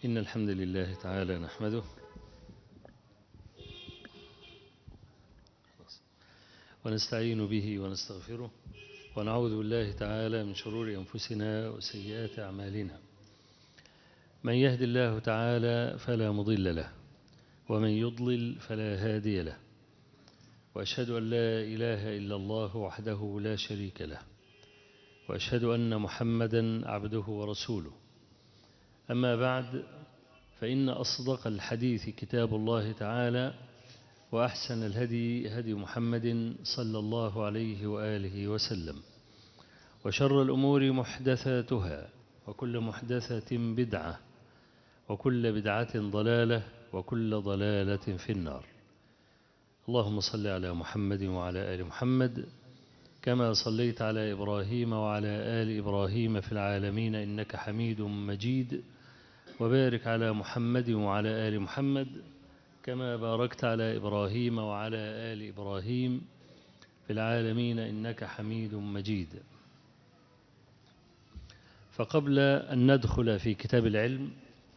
إن الحمد لله تعالى نحمده ونستعين به ونستغفره ونعوذ بالله تعالى من شرور أنفسنا وسيئات أعمالنا من يهد الله تعالى فلا مضل له ومن يضلل فلا هادي له وأشهد أن لا إله إلا الله وحده لا شريك له وأشهد أن محمدا عبده ورسوله أما بعد فإن أصدق الحديث كتاب الله تعالى وأحسن الهدي هدي محمد صلى الله عليه وآله وسلم وشر الأمور محدثاتها وكل محدثة بدعة وكل بدعة ضلالة وكل ضلالة في النار اللهم صل على محمد وعلى آل محمد كما صليت على إبراهيم وعلى آل إبراهيم في العالمين إنك حميد مجيد وبارك على محمد وعلى آل محمد كما باركت على إبراهيم وعلى آل إبراهيم في العالمين إنك حميد مجيد فقبل أن ندخل في كتاب العلم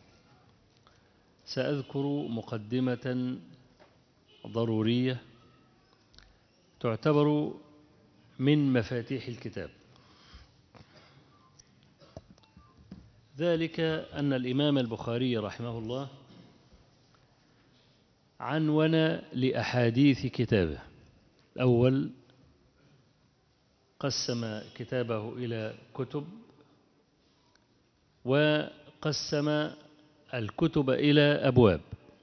سأذكر مقدمة ضرورية تعتبر من مفاتيح الكتاب ذلك أن الإمام البخاري رحمه الله عنون لأحاديث كتابه أول قسم كتابه إلى كتب وقسم الكتب إلى أبواب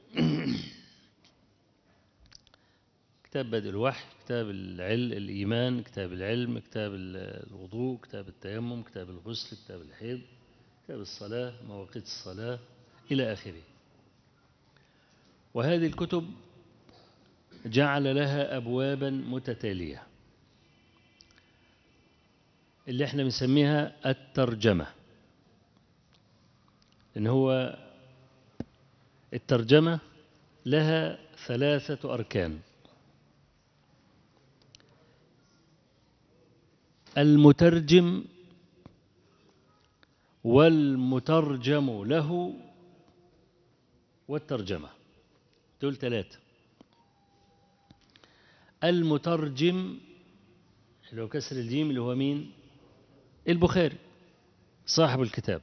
كتاب بدء الوحي كتاب العلم الإيمان كتاب العلم كتاب الوضوء كتاب التيمم كتاب الغسل كتاب الحيض كتاب الصلاة مواقيت الصلاة إلى آخره وهذه الكتب جعل لها أبوابا متتالية اللي احنا بنسميها الترجمة إن هو الترجمة لها ثلاثة أركان المترجم والمترجم له والترجمة دول ثلاثة المترجم اللي هو كسر الجيم اللي هو مين البخاري صاحب الكتاب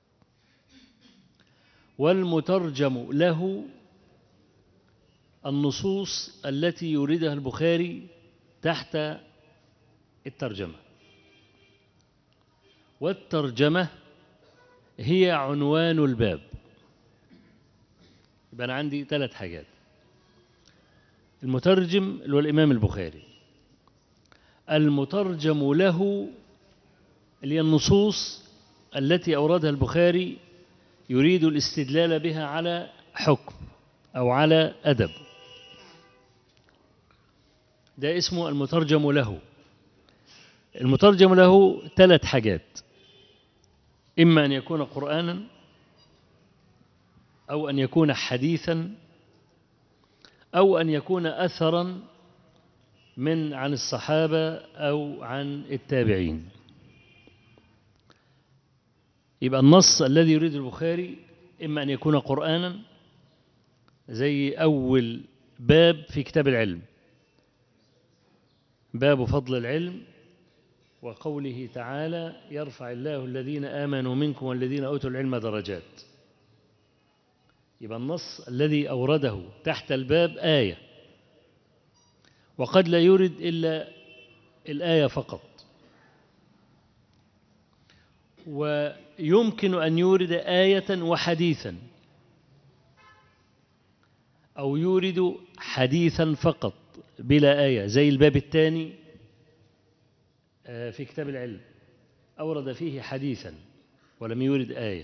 والمترجم له النصوص التي يريدها البخاري تحت الترجمة والترجمة هي عنوان الباب يبقى أنا عندي ثلاث حاجات المترجم اللي هو الإمام البخاري المترجم له اللي هي النصوص التي أوردها البخاري يريد الاستدلال بها على حكم أو على أدب ده اسمه المترجم له المترجم له ثلاث حاجات إما أن يكون قرآنا أو أن يكون حديثا أو أن يكون أثرا من عن الصحابة أو عن التابعين يبقى النص الذي يريد البخاري إما أن يكون قرآنا زي أول باب في كتاب العلم باب فضل العلم وقوله تعالى يرفع الله الذين آمنوا منكم والذين أوتوا العلم درجات يبقى النص الذي أورده تحت الباب آية وقد لا يرد إلا الآية فقط ويمكن أن يورد آية وحديثا أو يورد حديثا فقط بلا آية زي الباب الثاني في كتاب العلم أورد فيه حديثا ولم يورد آية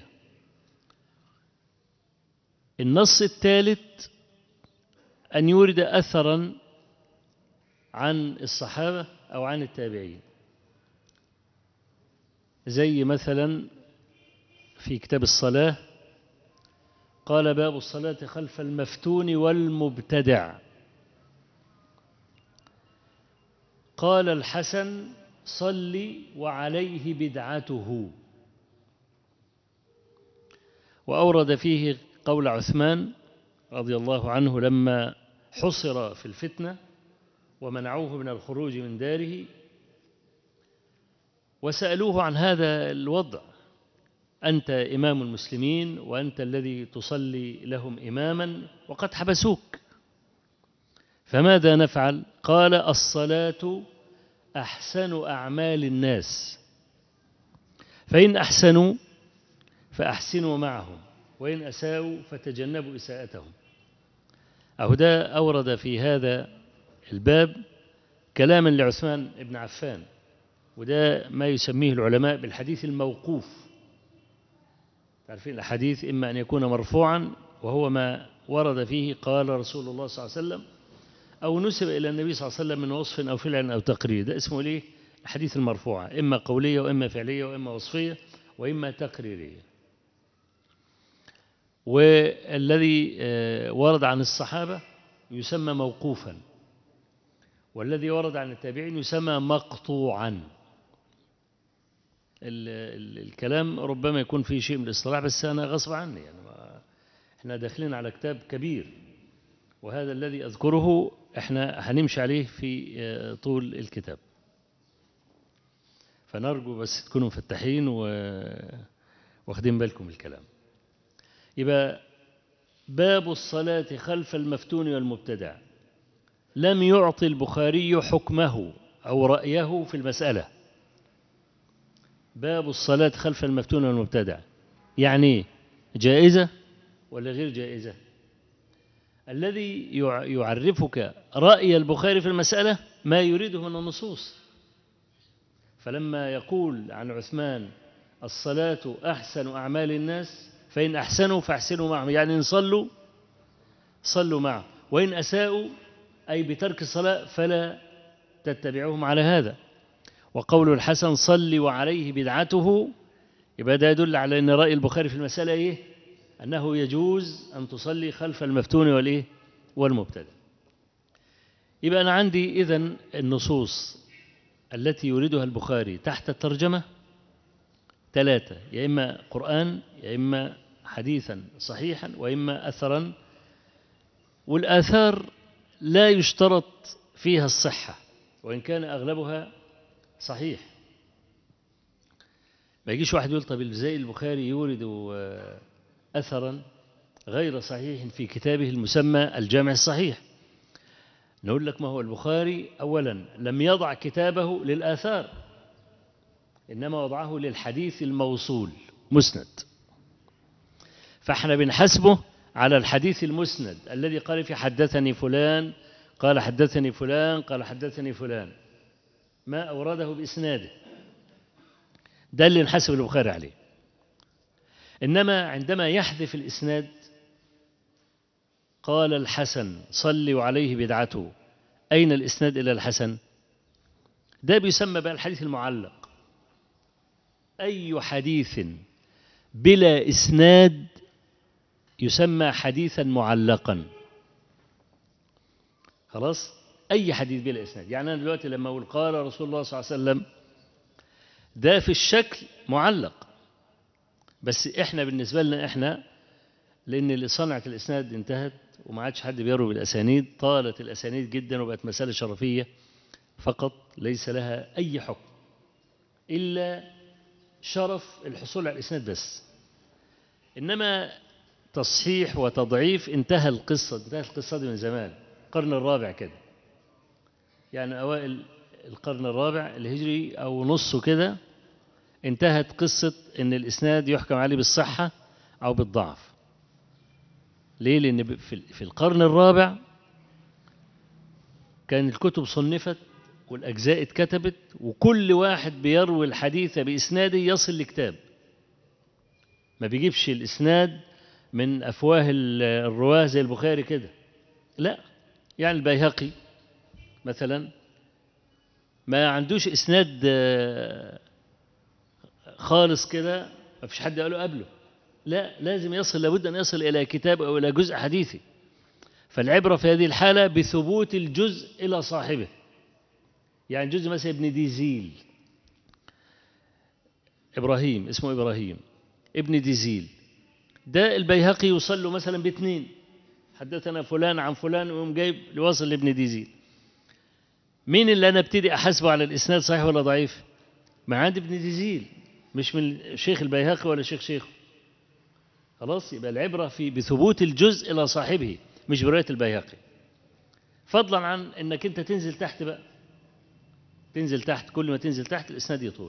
النص الثالث أن يورد أثرا عن الصحابة أو عن التابعين زي مثلا في كتاب الصلاة قال باب الصلاة خلف المفتون والمبتدع قال الحسن صل وعليه بدعته وأورد فيه قول عثمان رضي الله عنه لما حصر في الفتنة ومنعوه من الخروج من داره وسألوه عن هذا الوضع أنت إمام المسلمين وأنت الذي تصلي لهم إماما وقد حبسوك فماذا نفعل قال الصلاة أحسن أعمال الناس فإن أحسنوا فأحسنوا معهم وإن أساءوا فتجنبوا إساءتهم أهو ده أورد في هذا الباب كلاما لعثمان بن عفان وده ما يسميه العلماء بالحديث الموقوف تعرفين الحديث إما أن يكون مرفوعا وهو ما ورد فيه قال رسول الله صلى الله عليه وسلم أو نسب إلى النبي صلى الله عليه وسلم من وصف أو فعل أو تقرير ده اسمه ليه الحديث المرفوعة إما قولية وإما فعلية وإما وصفية وإما تقريرية والذي ورد عن الصحابة يسمى موقوفا والذي ورد عن التابعين يسمى مقطوعا الكلام ربما يكون فيه شيء من الاصطلاح بس أنا غصب عني يعني احنا داخلين على كتاب كبير وهذا الذي أذكره احنا هنمشي عليه في طول الكتاب فنرجو بس تكونوا مفتحين واخدين بالكم الكلام يبقى باب الصلاة خلف المفتون والمبتدع لم يعطي البخاري حكمه أو رأيه في المسألة باب الصلاة خلف المفتون والمبتدع يعني جائزة ولا غير جائزة الذي يعرفك رأي البخاري في المسألة ما يريده من النصوص فلما يقول عن عثمان الصلاة أحسن أعمال الناس فإن أحسنوا فأحسنوا معهم يعني إن صلوا صلوا معه وإن أساءوا أي بترك الصلاة فلا تتبعوهم على هذا وقول الحسن صل وعليه بدعته يبقى ده يدل على أن رأي البخاري في المسألة إيه أنه يجوز أن تصلي خلف المفتون والإيه والمبتدع يبقى أنا عندي إذن النصوص التي يريدها البخاري تحت الترجمة ثلاثة يا إما قرآن يا إما حديثا صحيحا وإما أثرا والآثار لا يشترط فيها الصحة وإن كان أغلبها صحيح ما يجيش واحد يقول طب ازاي البخاري يورد أثرا غير صحيح في كتابه المسمى الجامع الصحيح نقول لك ما هو البخاري أولا لم يضع كتابه للآثار إنما وضعه للحديث الموصول مسند فاحنا بنحسبه على الحديث المسند الذي قال في حدثني فلان قال حدثني فلان قال حدثني فلان ما أورده بإسناده ده اللي نحسب البخاري عليه إنما عندما يحذف الإسناد قال الحسن صلوا عليه بدعته أين الإسناد إلى الحسن ده بيسمى بقى الحديث المعلق أي حديث بلا إسناد يسمى حديثا معلقا خلاص أي حديث بلا إسناد يعني أنا دلوقتي لما أقول قال رسول الله صلى الله عليه وسلم ده في الشكل معلق بس إحنا بالنسبة لنا إحنا لأن صنعة الإسناد انتهت وما عادش حد بيروي بالأسانيد طالت الأسانيد جدا وبقت مسألة شرفية فقط ليس لها أي حكم إلا شرف الحصول على الإسناد بس إنما تصحيح وتضعيف انتهى القصة انتهت القصة دي من زمان القرن الرابع كده يعني أوائل القرن الرابع الهجري أو نصه كده انتهت قصة إن الإسناد يحكم عليه بالصحة أو بالضعف ليه؟ لأن في القرن الرابع كان الكتب صنفت والأجزاء اتكتبت وكل واحد بيروي الحديث بإسناده يصل لكتاب ما بيجيبش الإسناد من أفواه الرواه زي البخاري كده لا يعني البيهقي مثلا ما عندوش إسناد خالص كده ما فيش حد قاله قبله لا لازم يصل لابد أن يصل إلى كتاب أو إلى جزء حديثي فالعبرة في هذه الحالة بثبوت الجزء إلى صاحبه يعني جزء مثلا ابن ديزيل إبراهيم اسمه إبراهيم ابن ديزيل ده البيهقي يوصل له مثلا باثنين حدثنا فلان عن فلان ويقوم جايب لواصل لابن ديزيل مين اللي انا ابتدي احاسبه على الاسناد صحيح ولا ضعيف ما عند ابن ديزيل مش من شيخ البيهقي ولا شيخ شيخه خلاص يبقى العبرة في بثبوت الجزء إلى صاحبه مش برواية البيهقي فضلا عن انك انت تنزل تحت بقى تنزل تحت كل ما تنزل تحت الاسناد يطول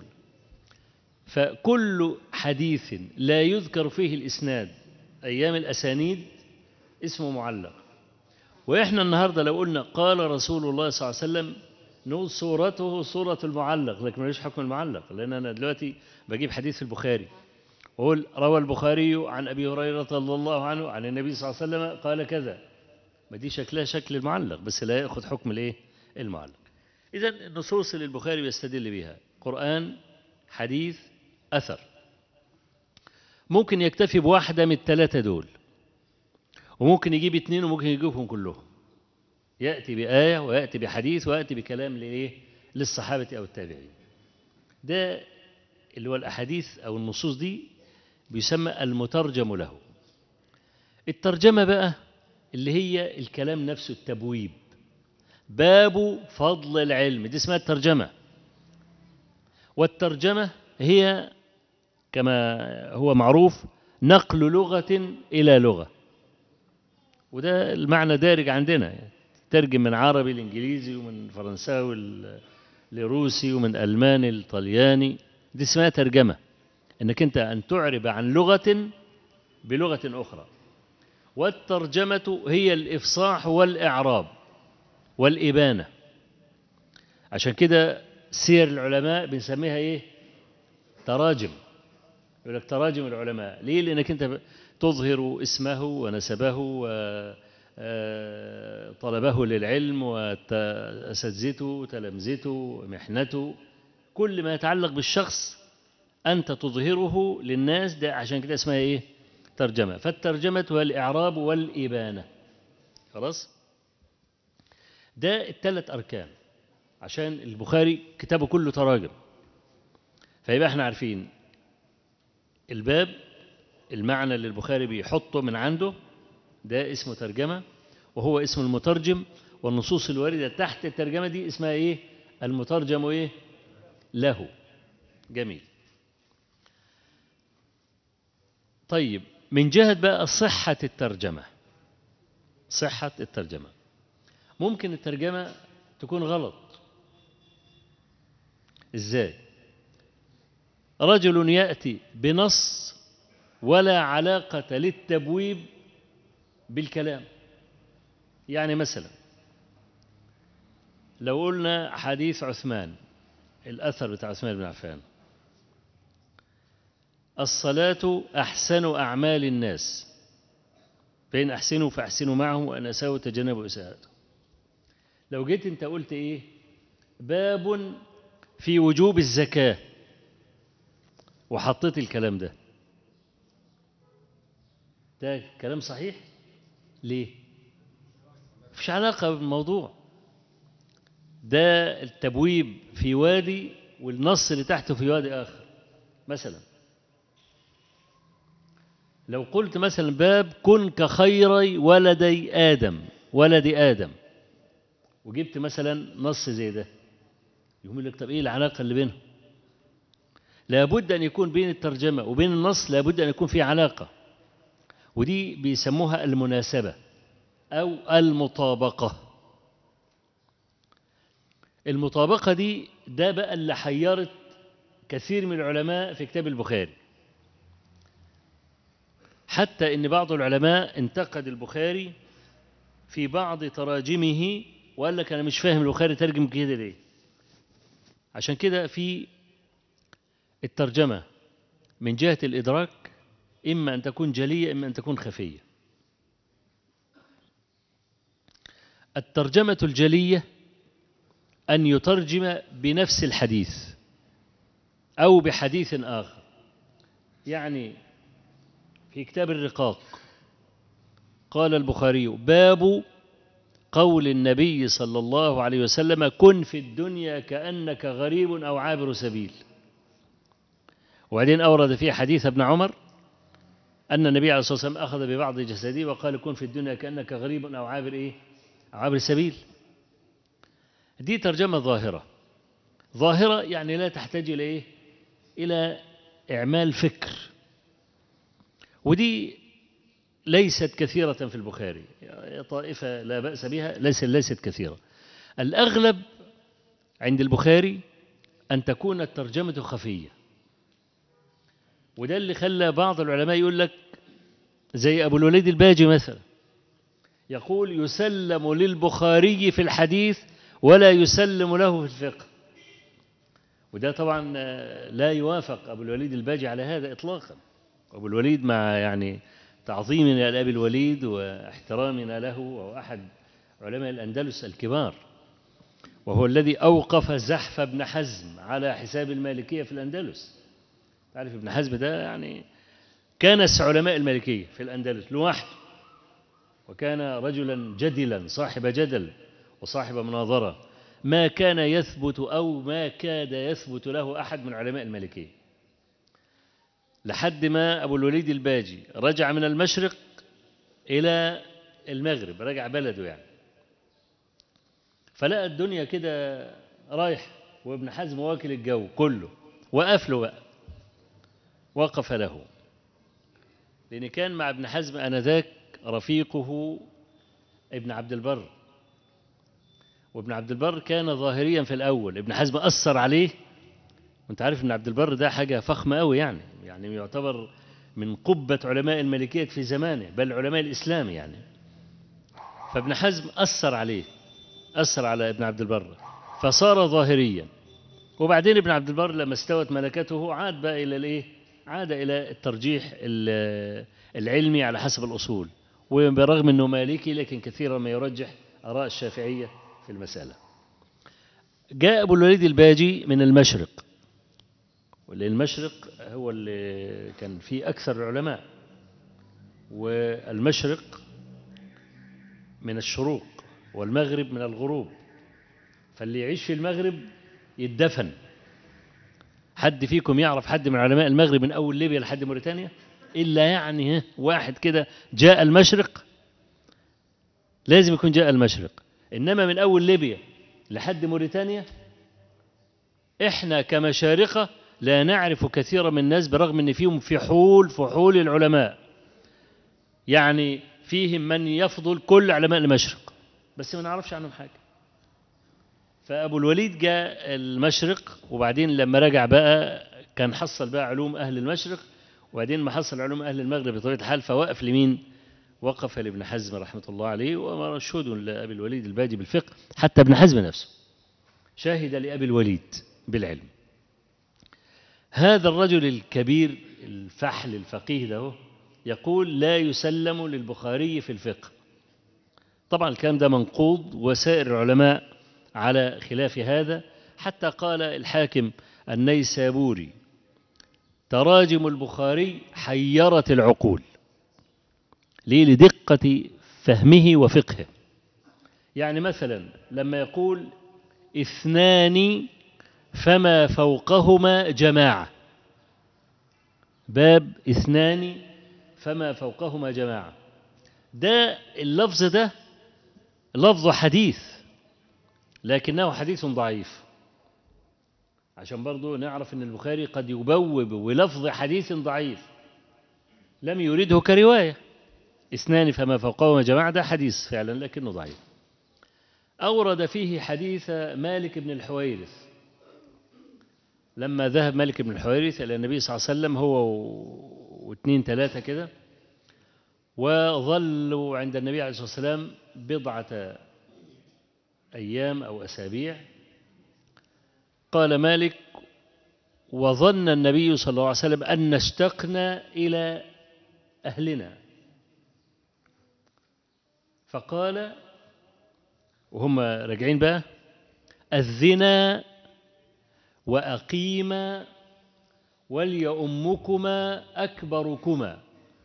فكل حديث لا يذكر فيه الاسناد ايام الاسانيد اسمه معلق واحنا النهارده لو قلنا قال رسول الله صلى الله عليه وسلم نقول صورته صورة المعلق لكن ملوش حكم المعلق لأن أنا دلوقتي بجيب حديث في البخاري وأقول روى البخاري عن أبي هريرة رضي الله عنه عن النبي صلى الله عليه وسلم قال كذا ما دي شكلها شكل المعلق بس لا يأخذ حكم الإيه المعلق إذا النصوص اللي البخاري بيستدل بها قرآن حديث أثر ممكن يكتفي بواحدة من الثلاثة دول وممكن يجيب اثنين وممكن يجيبهم كلهم يأتي بآية ويأتي بحديث ويأتي بكلام لإيه للصحابة أو التابعين ده اللي هو الأحاديث أو النصوص دي بيسمى المترجم له الترجمة بقى اللي هي الكلام نفسه التبويب باب فضل العلم دي اسمها الترجمة والترجمة هي كما هو معروف نقل لغة إلى لغة وده المعنى دارج عندنا يعني ترجم من عربي لإنجليزي ومن فرنساوي لروسي ومن ألماني لطلياني دي اسمها ترجمة انك انت ان تعرب عن لغة بلغة اخرى والترجمة هي الافصاح والاعراب والابانة عشان كده سير العلماء بنسميها ايه تراجم يقول لك تراجم العلماء ليه لانك انت تظهر اسمه ونسبه وطلبه للعلم واساتذته وتلامذته محنته كل ما يتعلق بالشخص أنت تظهره للناس ده عشان كده اسمها إيه ترجمة فالترجمة هو الإعراب والإبانة خلاص ده الثلاث أركان عشان البخاري كتابه كله تراجم فيبقى احنا عارفين الباب المعنى اللي البخاري بيحطه من عنده ده اسمه ترجمة وهو اسم المترجم والنصوص الواردة تحت الترجمة دي اسمها ايه المترجم ايه له جميل طيب من جهة بقى صحة الترجمة صحة الترجمة ممكن الترجمة تكون غلط ازاي رجل يأتي بنص ولا علاقة للتبويب بالكلام يعني مثلا لو قلنا حديث عثمان الأثر بتاع عثمان بن عفان الصلاة أحسن أعمال الناس فإن أحسنوا فأحسنوا معهم وأن أساءوا تجنبوا إساءته لو جيت أنت قلت إيه باب في وجوب الزكاة وحطيت الكلام ده ده كلام صحيح ليه مفيش علاقة بالموضوع ده التبويب في وادي والنص اللي تحته في وادي آخر مثلا لو قلت مثلا باب كن كخيري ولدي آدم ولد آدم وجبت مثلا نص زي ده يقول لك طب ايه العلاقة اللي بينهم لابد أن يكون بين الترجمة وبين النص لابد أن يكون في علاقة ودي بيسموها المناسبة أو المطابقة المطابقة دي ده بقى اللي حيرت كثير من العلماء في كتاب البخاري حتى ان بعض العلماء انتقد البخاري في بعض تراجمه وقال لك انا مش فاهم البخاري ترجم كده ليه عشان كده في الترجمة من جهة الإدراك إما أن تكون جلية إما أن تكون خفية الترجمة الجلية أن يترجم بنفس الحديث أو بحديث آخر يعني في كتاب الرقاق قال البخاري باب قول النبي صلى الله عليه وسلم كن في الدنيا كأنك غريب أو عابر سبيل وبعدين أورد فيه حديث ابن عمر أن النبي عليه الصلاة والسلام أخذ ببعض جسده وقال كن في الدنيا كأنك غريب أو عابر إيه أو عابر سبيل دي ترجمة ظاهرة ظاهرة يعني لا تحتاج إلى إيه إلى إعمال فكر ودي ليست كثيرة في البخاري طائفة لا بأس بها ليست ليست كثيرة الأغلب عند البخاري أن تكون الترجمة خفية وده اللي خلى بعض العلماء يقول لك زي أبو الوليد الباجي مثلا يقول يسلم للبخاري في الحديث ولا يسلم له في الفقه وده طبعا لا يوافق أبو الوليد الباجي على هذا إطلاقا أبو الوليد مع يعني تعظيمنا لأبي الوليد واحترامنا له وهو أحد علماء الأندلس الكبار وهو الذي أوقف زحف ابن حزم على حساب المالكية في الأندلس تعرف ابن حزم ده يعني كانس علماء المالكية في الأندلس لوحده وكان رجلا جدلا صاحب جدل وصاحب مناظرة ما كان يثبت أو ما كاد يثبت له أحد من علماء المالكية لحد ما أبو الوليد الباجي رجع من المشرق إلى المغرب رجع بلده يعني فلقى الدنيا كده رايح وابن حزم واكل الجو كله وقف له بقى وقف له لأن كان مع ابن حزم آنذاك رفيقه ابن عبد البر وابن عبد البر كان ظاهريا في الأول ابن حزم أثر عليه وانت عارف ان عبد البر ده حاجة فخمة قوي يعني يعني يعتبر من قبة علماء الملكية في زمانه بل علماء الإسلام يعني فابن حزم أثر عليه أثر على ابن عبد البر فصار ظاهريا وبعدين ابن عبد البر لما استوت ملكته عاد بقى إلى الإيه؟ عاد إلى الترجيح العلمي على حسب الأصول وبرغم أنه مالكي لكن كثيرا ما يرجح آراء الشافعية في المسألة جاء أبو الوليد الباجي من المشرق والمشرق هو اللي كان فيه أكثر العلماء والمشرق من الشروق والمغرب من الغروب فاللي يعيش في المغرب يدفن حد فيكم يعرف حد من علماء المغرب من أول ليبيا لحد موريتانيا إلا يعني واحد كده جاء المشرق لازم يكون جاء المشرق إنما من أول ليبيا لحد موريتانيا إحنا كمشارقة لا نعرف كثيرا من الناس برغم أن فيهم فحول فحول العلماء يعني فيهم من يفضل كل علماء المشرق بس ما نعرفش عنهم حاجة فأبو الوليد جاء المشرق وبعدين لما رجع بقى كان حصل بقى علوم أهل المشرق وبعدين ما حصل علوم أهل المغرب بطبيعة الحال فوقف لمين وقف لابن حزم رحمة الله عليه ومرشود لأبي الوليد الباجي بالفقه حتى ابن حزم نفسه شاهد لأبي الوليد بالعلم هذا الرجل الكبير الفحل الفقيه ده يقول لا يسلم للبخاري في الفقه طبعا الكلام ده منقوض وسائر العلماء على خلاف هذا حتى قال الحاكم النيسابوري تراجم البخاري حيرت العقول ليه لدقة فهمه وفقهه يعني مثلا لما يقول اثنان فما فوقهما جماعة باب اثنان فما فوقهما جماعة ده اللفظ ده لفظ حديث لكنه حديث ضعيف عشان برضو نعرف ان البخاري قد يبوب ولفظ حديث ضعيف لم يريده كرواية اثنان فما فوقهما جماعة ده حديث فعلا لكنه ضعيف أورد فيه حديث مالك بن الحويرث لما ذهب مالك بن الحويرث إلى النبي صلى الله عليه وسلم هو واثنين ثلاثة كده وظلوا عند النبي عليه الصلاة والسلام بضعة أيام أو أسابيع قال مالك وظن النبي صلى الله عليه وسلم أن اشتقنا إلى أهلنا فقال وهم راجعين بقى أذنا وأقيما وليؤمكما أكبركما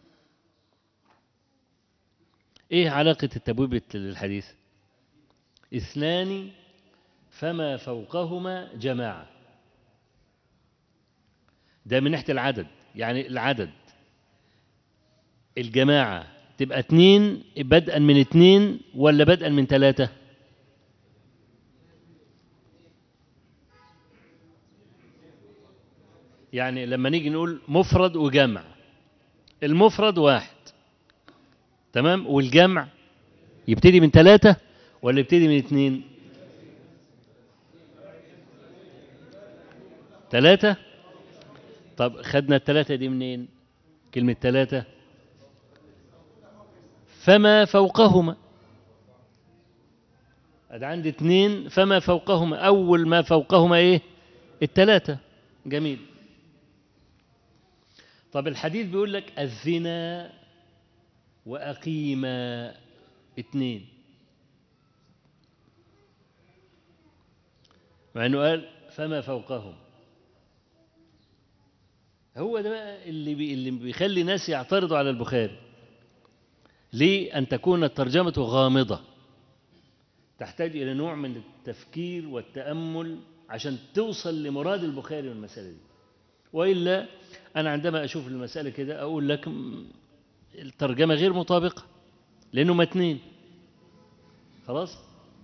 إيه علاقة التبويب للحديث اثنان فما فوقهما جماعة ده من ناحية العدد يعني العدد الجماعة تبقى اتنين بدءا من اتنين ولا بدءا من تلاتة يعني لما نيجي نقول مفرد وجمع المفرد واحد تمام والجمع يبتدي من ثلاثة ولا يبتدي من اثنين ثلاثة طب خدنا الثلاثة دي منين كلمة ثلاثة فما فوقهما أد عندي اثنين فما فوقهما أول ما فوقهما إيه الثلاثة جميل طب الحديث بيقول لك الزنا وأقيم اثنين مع انه قال فما فوقهم هو ده بقى اللي بي اللي بيخلي ناس يعترضوا على البخاري ليه ان تكون الترجمه غامضه تحتاج الى نوع من التفكير والتامل عشان توصل لمراد البخاري من المساله دي والا انا عندما اشوف المساله كده اقول لك الترجمه غير مطابقه لانه متنين خلاص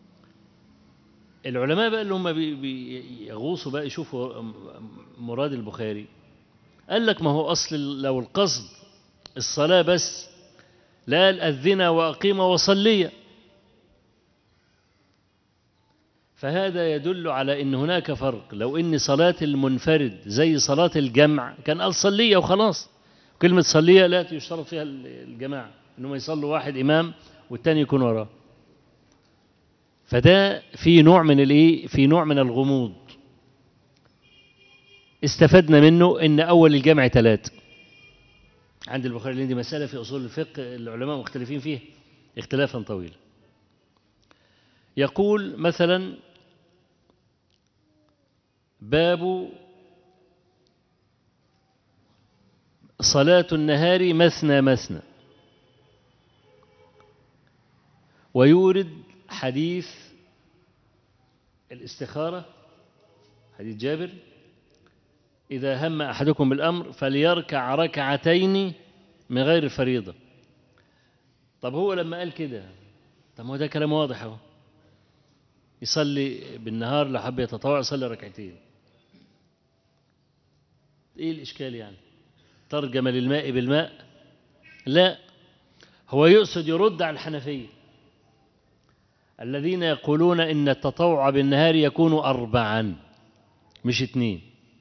العلماء بقى اللي هم بيغوصوا بقى يشوفوا مراد البخاري قال لك ما هو أصل لو القصد الصلاة بس لا الأذن وأقيم وصلية فهذا يدل على أن هناك فرق لو أن صلاة المنفرد زي صلاة الجمع كان قال صلية وخلاص كلمة صلية لا يشترط فيها الجماعة أنهم يصلوا واحد إمام والتاني يكون وراه فده في نوع من الايه في نوع من الغموض استفدنا منه ان اول الجمع ثلاثة عند البخاري لان دي مسألة في اصول الفقه العلماء مختلفين فيها اختلافا طويلا يقول مثلا باب صلاة النهار مثنى مثنى ويورد حديث الاستخارة حديث جابر إذا هم أحدكم بالأمر فليركع ركعتين من غير الفريضة طب هو لما قال كده طب ما هو ده كلام واضح اهو يصلي بالنهار لو حب يتطوع يصلي ركعتين ايه الاشكال يعني ترجم للماء بالماء لا هو يقصد يرد على الحنفيه الذين يقولون إن التطوع بالنهار يكون أربعا مش اثنين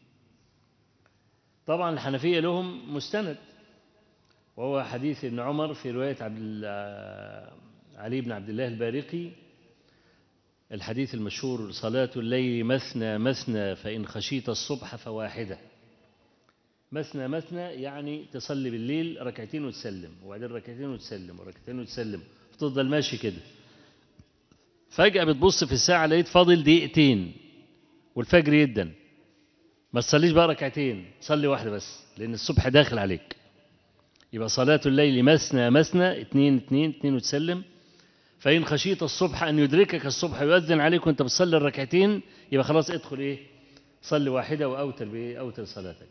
طبعا الحنفية لهم مستند وهو حديث ابن عمر في رواية عبد علي بن عبد الله البارقي الحديث المشهور صلاة الليل مثنى مثنى فإن خشيت الصبح فواحدة مثنى مثنى يعني تصلي بالليل ركعتين وتسلم وبعدين ركعتين وتسلم وركعتين وتسلم وتفضل ماشي كده فجأة بتبص في الساعة لقيت فاضل دقيقتين والفجر يدن ما تصليش بقى ركعتين صلي واحدة بس لأن الصبح داخل عليك يبقى صلاة الليل مثنى مثنى اتنين اتنين اتنين وتسلم فإن خشيت الصبح أن يدركك الصبح يؤذن عليك وأنت بتصلي الركعتين يبقى خلاص ادخل إيه صلي واحدة وأوتر بإيه أوتر صلاتك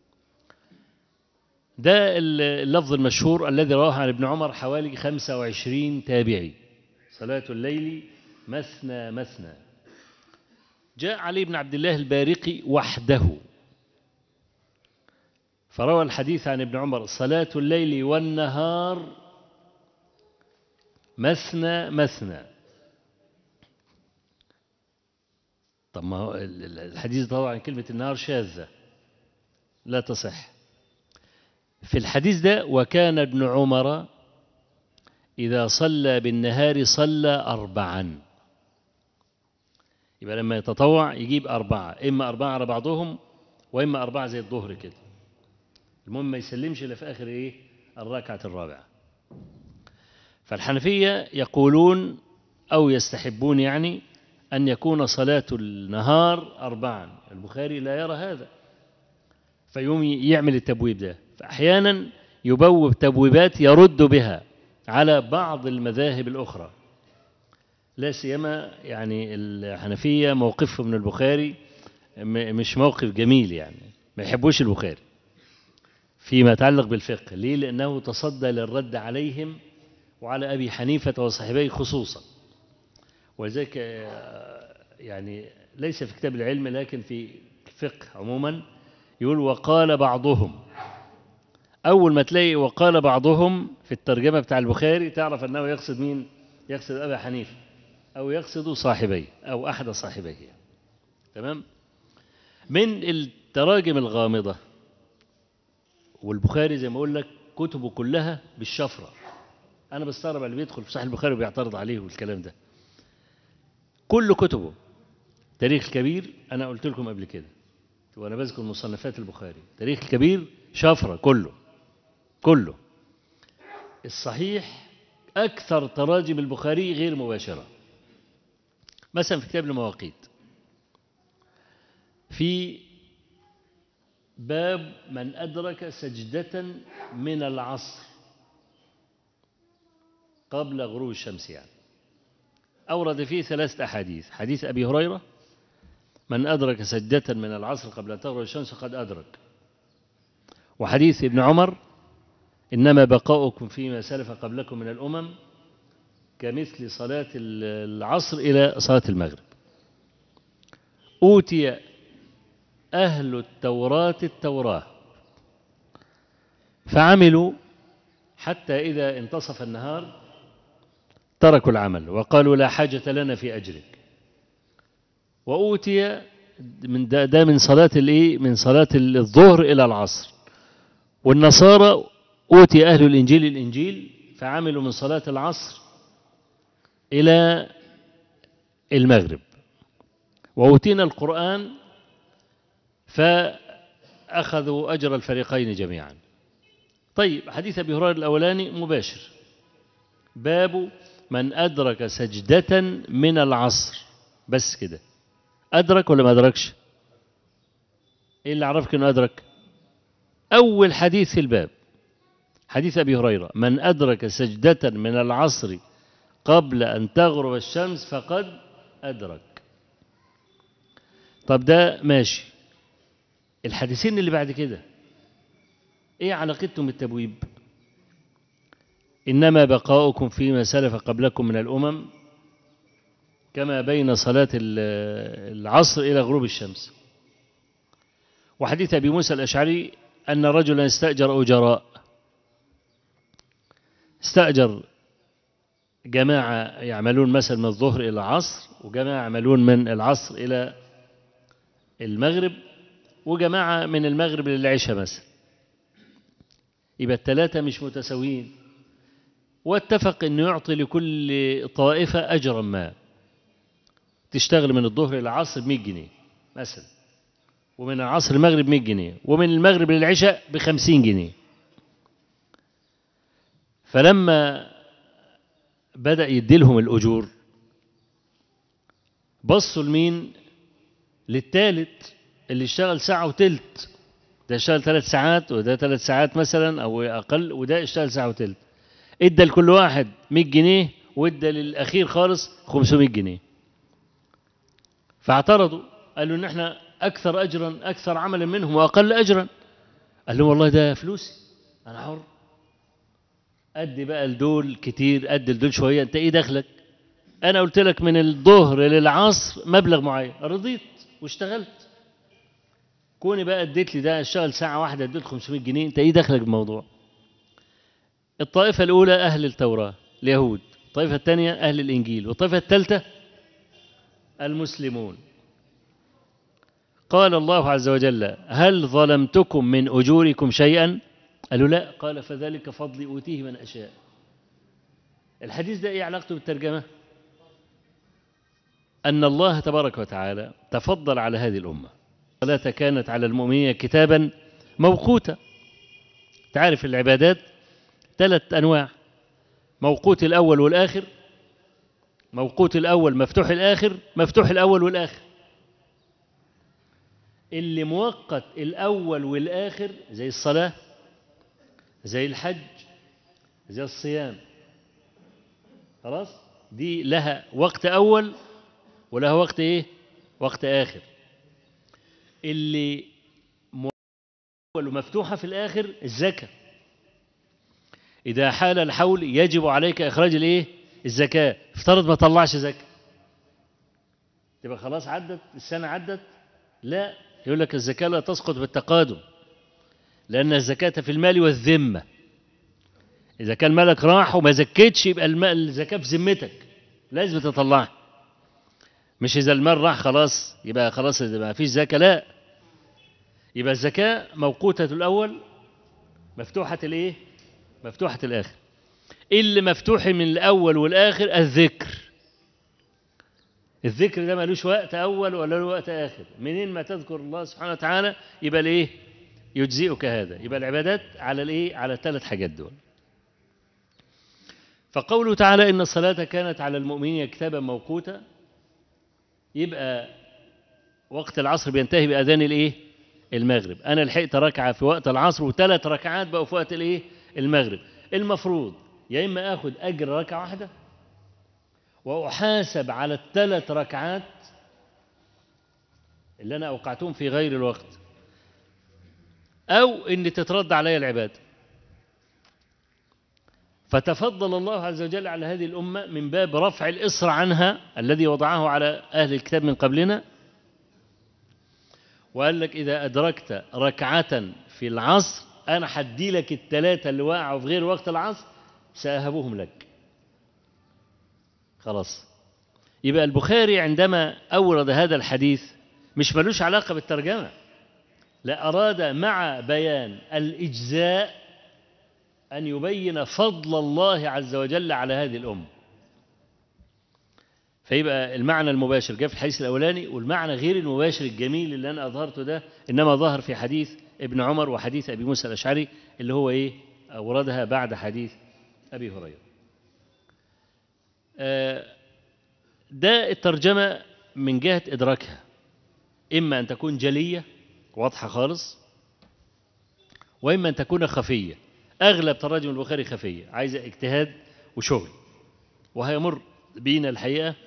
ده اللفظ المشهور الذي رواه عن ابن عمر حوالي 25 تابعي صلاة الليل مثنى مثنى جاء علي بن عبد الله البارقي وحده فروى الحديث عن ابن عمر صلاة الليل والنهار مثنى مثنى طب ما هو الحديث طبعا كلمة النهار شاذة لا تصح في الحديث ده وكان ابن عمر إذا صلى بالنهار صلى أربعا يبقى لما يتطوع يجيب أربعة إما أربعة على بعضهم وإما أربعة زي الظهر كده المهم ما يسلمش إلا في آخر إيه الركعة الرابعة فالحنفية يقولون أو يستحبون يعني أن يكون صلاة النهار أربعا البخاري لا يرى هذا فيوم يعمل التبويب ده فأحيانا يبوب تبويبات يرد بها على بعض المذاهب الأخرى لا سيما يعني الحنفية موقفهم من البخاري مش موقف جميل يعني ما يحبوش البخاري فيما يتعلق بالفقه ليه لأنه تصدى للرد عليهم وعلى أبي حنيفة وصاحبيه خصوصا ولذلك يعني ليس في كتاب العلم لكن في الفقه عموما يقول وقال بعضهم أول ما تلاقي وقال بعضهم في الترجمة بتاع البخاري تعرف أنه يقصد مين يقصد أبا حنيفة أو يقصد صاحبيه أو أحد صاحبيه تمام من التراجم الغامضة والبخاري زي ما أقول لك كتبه كلها بالشفرة أنا بستغرب اللي بيدخل في صحيح البخاري وبيعترض عليه والكلام ده كل كتبه تاريخ الكبير أنا قلت لكم قبل كده وأنا بذكر مصنفات البخاري تاريخ الكبير شفرة كله كله الصحيح أكثر تراجم البخاري غير مباشرة مثلا في كتاب المواقيت في باب من أدرك سجدة من العصر قبل غروب الشمس يعني أورد فيه ثلاثة أحاديث حديث أبي هريرة من أدرك سجدة من العصر قبل أن تغرب الشمس قد أدرك وحديث ابن عمر إنما بقاؤكم فيما سلف قبلكم من الأمم كمثل صلاة العصر إلى صلاة المغرب أوتي أهل التوراة التوراة فعملوا حتى إذا انتصف النهار تركوا العمل وقالوا لا حاجة لنا في أجرك وأوتي من ده, ده من صلاة الإيه من صلاة الظهر إلى العصر والنصارى أوتي أهل الإنجيل الإنجيل فعملوا من صلاة العصر إلى المغرب وأوتينا القرآن فأخذوا أجر الفريقين جميعا طيب حديث أبي هريرة الأولاني مباشر باب من أدرك سجدة من العصر بس كده أدرك ولا ما أدركش إيه اللي عرفك أنه أدرك أول حديث في الباب حديث أبي هريرة من أدرك سجدة من العصر قبل أن تغرب الشمس فقد أدرك طب ده ماشي الحديثين اللي بعد كده ايه علاقتهم بالتبويب انما بقاؤكم فيما سلف قبلكم من الامم كما بين صلاه العصر الى غروب الشمس وحديث ابي موسى الاشعري ان رجلا استاجر اجراء استاجر جماعه يعملون مثلا من الظهر الى العصر وجماعه يعملون من العصر الى المغرب وجماعة من المغرب للعشاء مثلا يبقى الثلاثة مش متساويين واتفق أنه يعطي لكل طائفة أجرا ما تشتغل من الظهر إلى العصر ب 100 جنيه مثلا ومن العصر المغرب 100 جنيه ومن المغرب للعشاء ب 50 جنيه فلما بدأ يديلهم الأجور بصوا لمين للثالث اللي اشتغل ساعة وتلت ده اشتغل ثلاث ساعات وده ثلاث ساعات مثلا أو أقل وده اشتغل ساعة وتلت ادى لكل واحد 100 جنيه وادى للأخير خالص 500 جنيه فاعترضوا قالوا إن احنا أكثر أجرا أكثر عملا منهم وأقل أجرا قال لهم والله ده فلوسي أنا حر أدي بقى لدول كتير أدي لدول شوية أنت إيه دخلك أنا قلت لك من الظهر للعصر مبلغ معين رضيت واشتغلت كوني بقى اديت لي ده اشتغل ساعة واحدة اديت 500 جنيه انت ايه دخلك بالموضوع الطائفة الأولى أهل التوراة اليهود الطائفة الثانية أهل الإنجيل والطائفة الثالثة المسلمون قال الله عز وجل هل ظلمتكم من أجوركم شيئا قالوا لا قال فذلك فضلي أوتيه من أشاء الحديث ده إيه علاقته بالترجمة أن الله تبارك وتعالى تفضل على هذه الأمة الصلاة كانت على المؤمنين كتابا موقوتا تعرف العبادات ثلاث أنواع موقوت الأول والآخر موقوت الأول مفتوح الآخر مفتوح الأول والآخر اللي موقت الأول والآخر زي الصلاة زي الحج زي الصيام خلاص دي لها وقت أول ولها وقت إيه وقت آخر اللي ومفتوحة في الآخر الزكاة إذا حال الحول يجب عليك إخراج الإيه؟ الزكاة افترض ما طلعش زكاة تبقى خلاص عدت السنة عدت لا يقول لك الزكاة لا تسقط بالتقادم لأن الزكاة في المال والذمة إذا كان مالك راح وما زكيتش يبقى المال الزكاة في ذمتك لازم تطلعها مش إذا المال راح خلاص يبقى خلاص ما فيش زكاة لا يبقى الزكاة موقوتة الأول مفتوحة الإيه؟ مفتوحة الآخر اللي مفتوح من الأول والآخر الذكر الذكر ده ملوش وقت أول ولا له وقت آخر منين ما تذكر الله سبحانه وتعالى يبقى الإيه؟ يجزئك هذا يبقى العبادات على الإيه؟ على الثلاث حاجات دول فقوله تعالى إن الصلاة كانت على المؤمنين كتابا موقوتا يبقى وقت العصر بينتهي بأذان الإيه؟ المغرب أنا لحقت ركعة في وقت العصر وثلاث ركعات بقوا في وقت الإيه؟ المغرب المفروض يا إما آخذ أجر ركعة واحدة وأحاسب على الثلاث ركعات اللي أنا أوقعتهم في غير الوقت أو إن تترد علي العبادة فتفضل الله عز وجل على هذه الأمة من باب رفع الإصر عنها الذي وضعه على أهل الكتاب من قبلنا وقال لك إذا أدركت ركعة في العصر أنا حدي لك الثلاثة اللي وقعوا في غير وقت العصر سأهبهم لك خلاص يبقى البخاري عندما أورد هذا الحديث مش ملوش علاقة بالترجمة لا أراد مع بيان الإجزاء أن يبين فضل الله عز وجل على هذه الأمة فيبقى المعنى المباشر جاء في الحديث الأولاني والمعنى غير المباشر الجميل اللي أنا أظهرته ده إنما ظهر في حديث ابن عمر وحديث أبي موسى الأشعري اللي هو إيه أوردها بعد حديث أبي هريرة ده الترجمة من جهة إدراكها إما أن تكون جلية واضحة خالص وإما أن تكون خفية أغلب تراجم البخاري خفية عايزة اجتهاد وشغل وهيمر بينا الحقيقة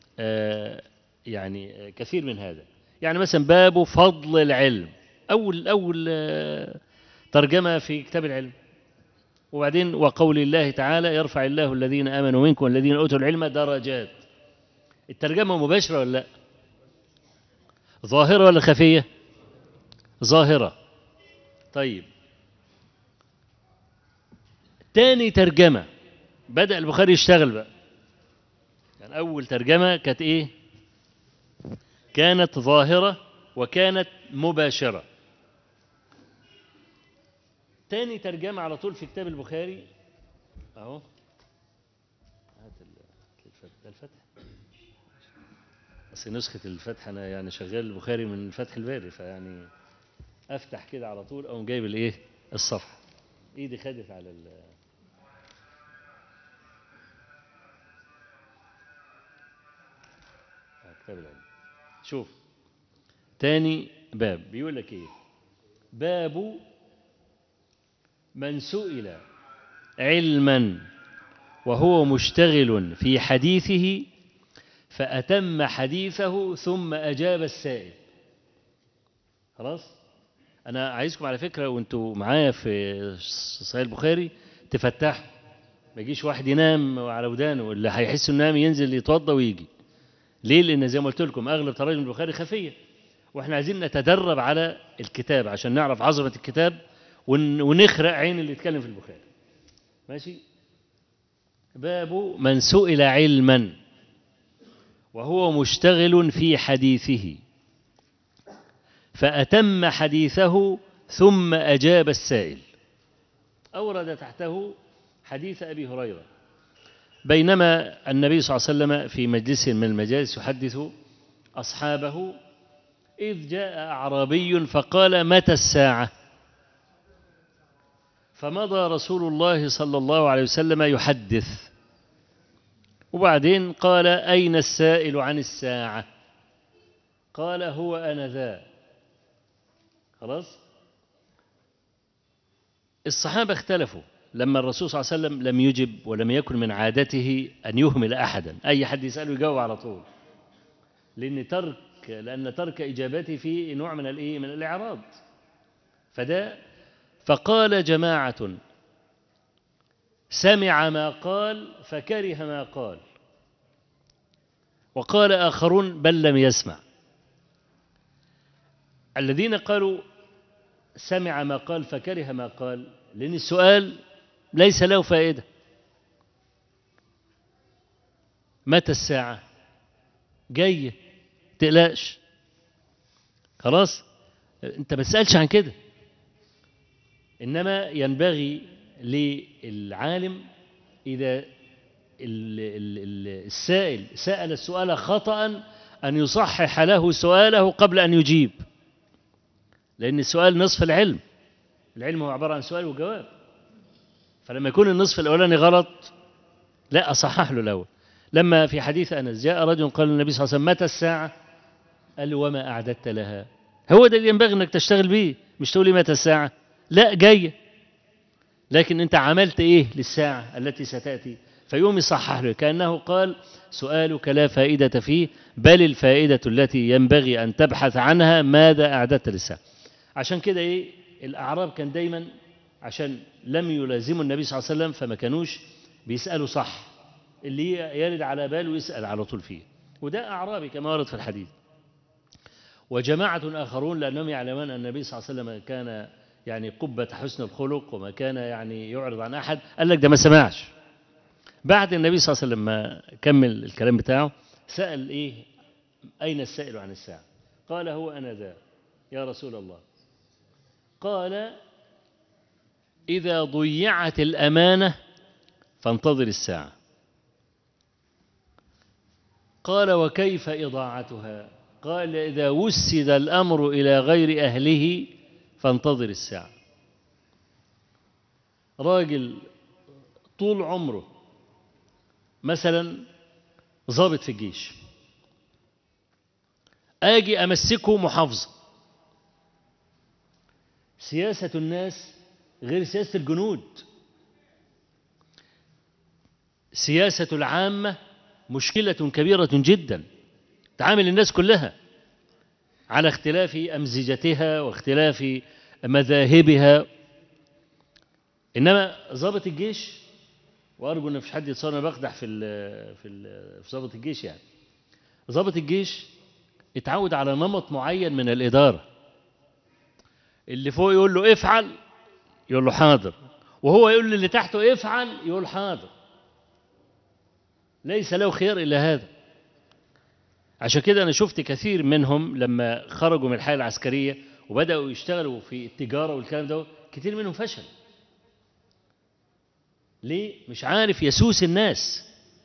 يعني كثير من هذا يعني مثلا باب فضل العلم أول أول ترجمة في كتاب العلم وبعدين وقول الله تعالى يرفع الله الذين آمنوا منكم والذين أوتوا العلم درجات الترجمة مباشرة ولا لا ظاهرة ولا خفية ظاهرة طيب تاني ترجمة بدأ البخاري يشتغل بقى يعني أول ترجمة كانت إيه كانت ظاهرة وكانت مباشرة تاني ترجمة على طول في كتاب البخاري أهو هات الفتح ده الفتح بس نسخة الفتح أنا يعني شغال البخاري من فتح الباري فيعني أفتح كده على طول أو جايب الإيه الصفحة إيدي خدت على ال كتاب العلم شوف تاني باب بيقول لك ايه باب من سئل علما وهو مشتغل في حديثه فأتم حديثه ثم أجاب السائل خلاص أنا عايزكم على فكرة وانتوا معايا في صحيح البخاري تفتحوا ما يجيش واحد ينام على ودانه اللي هيحس انه نام ينزل يتوضى ويجي ليه لان زي ما قلت لكم اغلب تراجم البخاري خفيه واحنا عايزين نتدرب على الكتاب عشان نعرف عظمه الكتاب ونخرق عين اللي يتكلم في البخاري ماشي باب من سئل علما وهو مشتغل في حديثه فأتم حديثه ثم أجاب السائل أورد تحته حديث أبي هريرة بينما النبي صلى الله عليه وسلم في مجلس من المجالس يحدث أصحابه إذ جاء أعرابي فقال متى الساعة فمضى رسول الله صلى الله عليه وسلم يحدث وبعدين قال أين السائل عن الساعة قال هو أنا ذا خلاص الصحابة اختلفوا لما الرسول صلى الله عليه وسلم لم يجب ولم يكن من عادته أن يهمل أحدا أي حد يسأله يجاوب على طول لأن ترك لأن ترك إجابته فيه نوع من الإيه من الإعراض فده فقال جماعة سمع ما قال فكره ما قال وقال آخرون بل لم يسمع الذين قالوا سمع ما قال فكره ما قال لأن السؤال ليس له فائدة متى الساعة جاية تقلقش خلاص انت ما تسألش عن كده إنما ينبغي للعالم إذا السائل سأل السؤال خطأ أن يصحح له سؤاله قبل أن يجيب لأن السؤال نصف العلم العلم هو عبارة عن سؤال وجواب فلما يكون النصف الأولاني غلط لا أصحح له الأول لما في حديث أنس جاء رجل قال للنبي صلى الله عليه وسلم متى الساعة قال له وما أعددت لها هو ده اللي ينبغي أنك تشتغل به مش تقول لي متى الساعة لا جاية لكن أنت عملت إيه للساعة التي ستأتي فيوم يصحح له كأنه قال سؤالك لا فائدة فيه بل الفائدة التي ينبغي أن تبحث عنها ماذا أعددت للساعة عشان كده إيه الأعراب كان دايما عشان لم يلازموا النبي صلى الله عليه وسلم فما كانوش بيسألوا صح اللي يرد على باله يسأل على طول فيه وده أعرابي كما ورد في الحديث وجماعة آخرون لأنهم يعلمون أن النبي صلى الله عليه وسلم كان يعني قبة حسن الخلق وما كان يعني يعرض عن أحد قال لك ده ما سمعش بعد النبي صلى الله عليه وسلم ما كمل الكلام بتاعه سأل إيه أين السائل عن الساعة قال هو أنا ذا يا رسول الله قال إذا ضيعت الأمانة فانتظر الساعة قال وكيف إضاعتها قال إذا وسد الأمر إلى غير أهله فانتظر الساعة راجل طول عمره مثلا ضابط في الجيش آجي أمسكه محافظة سياسة الناس غير سياسة الجنود سياسة العامة مشكلة كبيرة جدا تعامل الناس كلها على اختلاف أمزجتها واختلاف مذاهبها إنما ضابط الجيش وأرجو أن مفيش حد يتصور أنا بقدح في ال في ال في ضابط الجيش يعني ضابط الجيش اتعود على نمط معين من الإدارة اللي فوق يقول له افعل يقول له حاضر وهو يقول للي تحته افعل يقول حاضر ليس له خيار إلا هذا عشان كده أنا شفت كثير منهم لما خرجوا من الحياة العسكرية وبدأوا يشتغلوا في التجارة والكلام ده كتير منهم فشل ليه؟ مش عارف يسوس الناس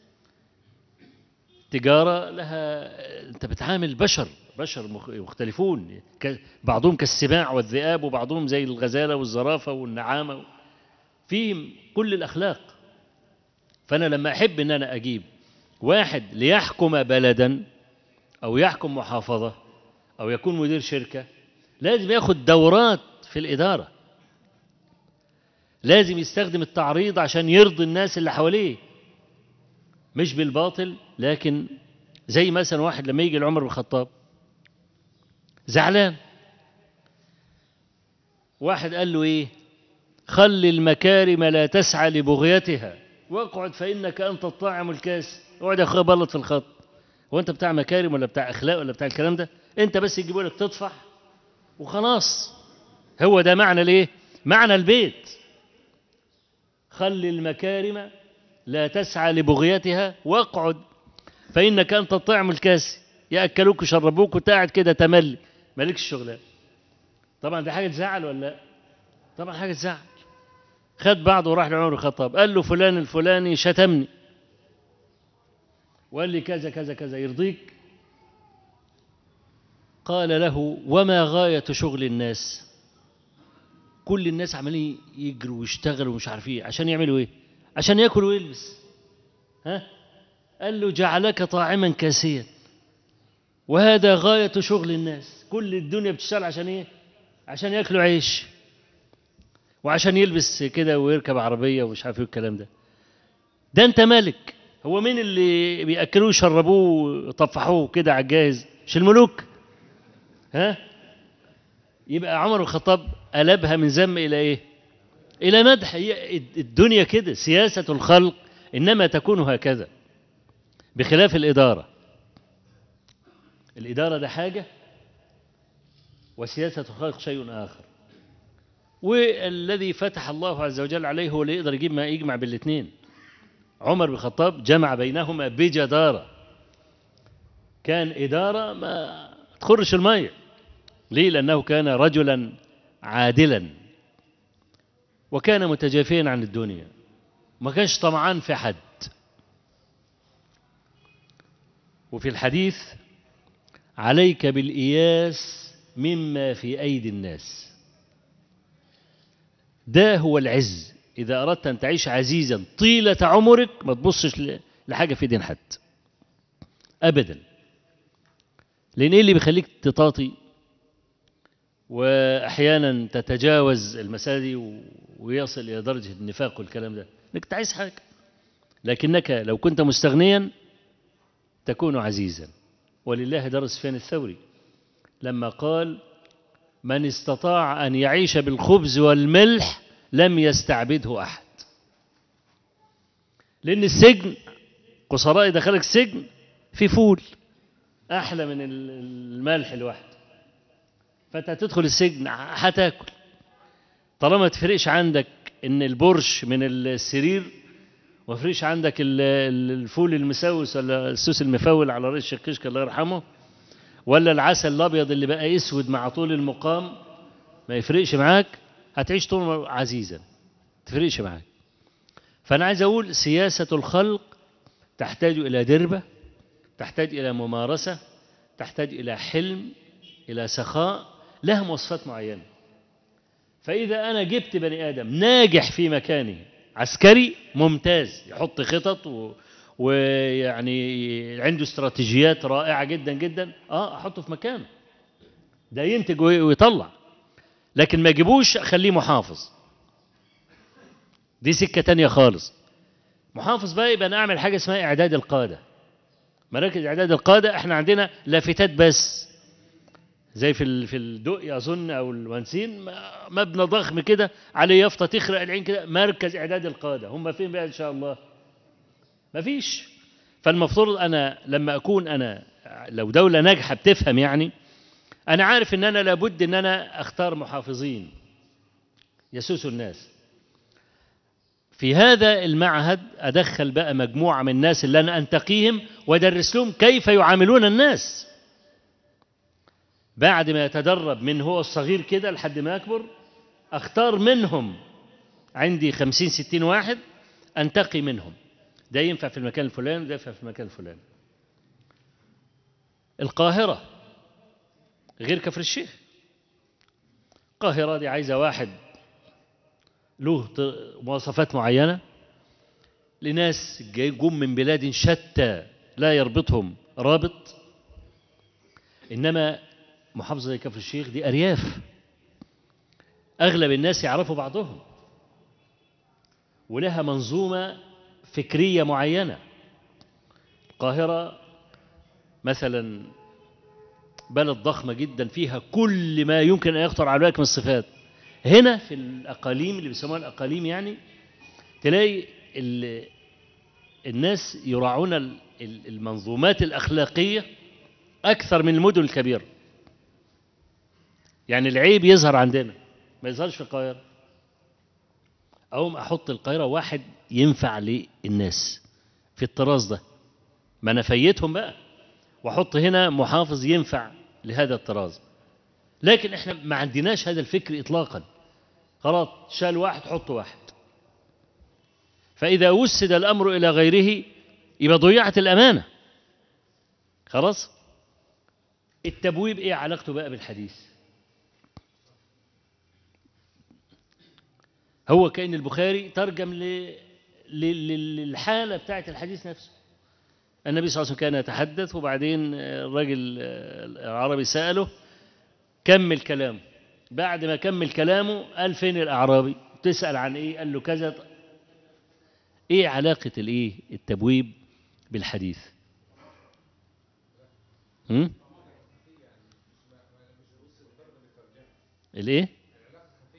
التجارة لها أنت بتعامل بشر بشر مختلفون بعضهم كالسباع والذئاب وبعضهم زي الغزالة والزرافة والنعامة فيهم كل الأخلاق فأنا لما أحب أن أنا أجيب واحد ليحكم بلدا أو يحكم محافظة أو يكون مدير شركة لازم ياخد دورات في الإدارة لازم يستخدم التعريض عشان يرضي الناس اللي حواليه مش بالباطل لكن زي مثلا واحد لما يجي لعمر بن الخطاب زعلان واحد قال له ايه خل المكارم لا تسعى لبغيتها واقعد فانك انت الطاعم الكاس اقعد يا اخويا بلط في الخط هو انت بتاع مكارم ولا بتاع اخلاق ولا بتاع الكلام ده انت بس يجيبوا لك تطفح وخلاص هو ده معنى الايه معنى البيت خل المكارم لا تسعى لبغيتها واقعد فإنك أنت الطعم الكاسي يأكلوك ويشربوك وانت قاعد كده تملي مالكش شغلان طبعا دي حاجة تزعل ولا لا طبعا حاجة تزعل خد بعضه وراح لعمر الخطاب قال له فلان الفلاني شتمني وقال لي كذا كذا كذا يرضيك قال له وما غاية شغل الناس كل الناس عمالين يجروا ويشتغلوا ومش عارف ايه عشان يعملوا ايه عشان ياكل ويلبس ها قال له جعلك طاعما كاسيا وهذا غاية شغل الناس كل الدنيا بتشتغل عشان ايه عشان ياكلوا عيش وعشان يلبس كده ويركب عربية ومش عارف ايه الكلام ده ده انت مالك هو مين اللي بياكلوه ويشربوه ويطفحوه كده على الجاهز مش الملوك ها يبقى عمر بن الخطاب قلبها من ذم إلى إيه إلى مدح هي الدنيا كده سياسة الخلق إنما تكون هكذا بخلاف الإدارة الإدارة ده حاجة وسياسة الخلق شيء آخر والذي فتح الله عز وجل عليه هو اللي يقدر يجيب ما يجمع بالاثنين عمر بن الخطاب جمع بينهما بجدارة كان إدارة ما تخرش المية ليه لأنه كان رجلا عادلا وكان متجافيا عن الدنيا ما كانش طمعان في حد وفي الحديث عليك بالإياس مما في أيدي الناس ده هو العز إذا أردت أن تعيش عزيزا طيلة عمرك ما تبصش لحاجة في دين حد أبدا لأن إيه اللي بيخليك تطاطي وأحيانا تتجاوز المسألة دي ويصل إلى درجة النفاق والكلام ده إنك تعيش حاجة لكنك لو كنت مستغنيا تكون عزيزا ولله درس سفيان الثوري لما قال من استطاع أن يعيش بالخبز والملح لم يستعبده أحد لأن السجن قصراء دخلك السجن في فول أحلى من الملح لوحده فأنت هتدخل السجن هتاكل طالما ما تفرقش عندك إن البرش من السرير وما يفرقش عندك الفول المسوس ولا السوس المفول على رئيس الشكشك الله يرحمه ولا العسل الابيض اللي بقى اسود مع طول المقام ما يفرقش معاك هتعيش طول عزيزا تفرقش معاك فانا عايز اقول سياسه الخلق تحتاج الى دربه تحتاج الى ممارسه تحتاج الى حلم الى سخاء لها مواصفات معينه فاذا انا جبت بني ادم ناجح في مكانه عسكري ممتاز يحط خطط و... ويعني عنده استراتيجيات رائعة جدا جدا اه احطه في مكانه ده ينتج ويطلع لكن ما يجيبوش خليه محافظ دي سكة تانية خالص محافظ بقى يبقى انا اعمل حاجة اسمها اعداد القادة مراكز اعداد القادة احنا عندنا لافتات بس زي في في الدقي اظن او الونسين مبنى ضخم كده عليه يافطه تخرق العين كده مركز اعداد القاده هم فين بقى ان شاء الله مفيش فالمفروض انا لما اكون انا لو دوله ناجحه بتفهم يعني انا عارف ان انا لابد ان انا اختار محافظين يسوسوا الناس في هذا المعهد ادخل بقى مجموعه من الناس اللي انا انتقيهم وادرس لهم كيف يعاملون الناس بعد ما يتدرب من هو الصغير كده لحد ما يكبر اختار منهم عندي خمسين ستين واحد انتقي منهم ده ينفع في المكان الفلاني وده ينفع في المكان الفلاني القاهرة غير كفر الشيخ القاهرة دي عايزة واحد له مواصفات معينة لناس جم من بلاد شتى لا يربطهم رابط إنما محافظة زي كفر الشيخ دي أرياف أغلب الناس يعرفوا بعضهم ولها منظومة فكرية معينة القاهرة مثلا بلد ضخمة جدا فيها كل ما يمكن أن يخطر على بالك من الصفات هنا في الأقاليم اللي بيسموها الأقاليم يعني تلاقي الناس يراعون المنظومات الأخلاقية أكثر من المدن الكبيرة يعني العيب يظهر عندنا ما يظهرش في القاهرة أقوم أحط القاهرة واحد ينفع للناس في الطراز ده ما أنا فيتهم بقى وأحط هنا محافظ ينفع لهذا الطراز لكن احنا ما عندناش هذا الفكر إطلاقا خلاص شال واحد حط واحد فإذا وسد الأمر إلى غيره يبقى ضيعت الأمانة خلاص التبويب إيه علاقته بقى بالحديث هو كأن البخاري ترجم للحالة بتاعة الحديث نفسه النبي صلى الله عليه وسلم كان يتحدث وبعدين الراجل العربي سأله كمل كلامه بعد ما كمل كلامه قال فين الأعرابي تسأل عن إيه قال له كذا إيه علاقة الإيه التبويب بالحديث هم؟ الإيه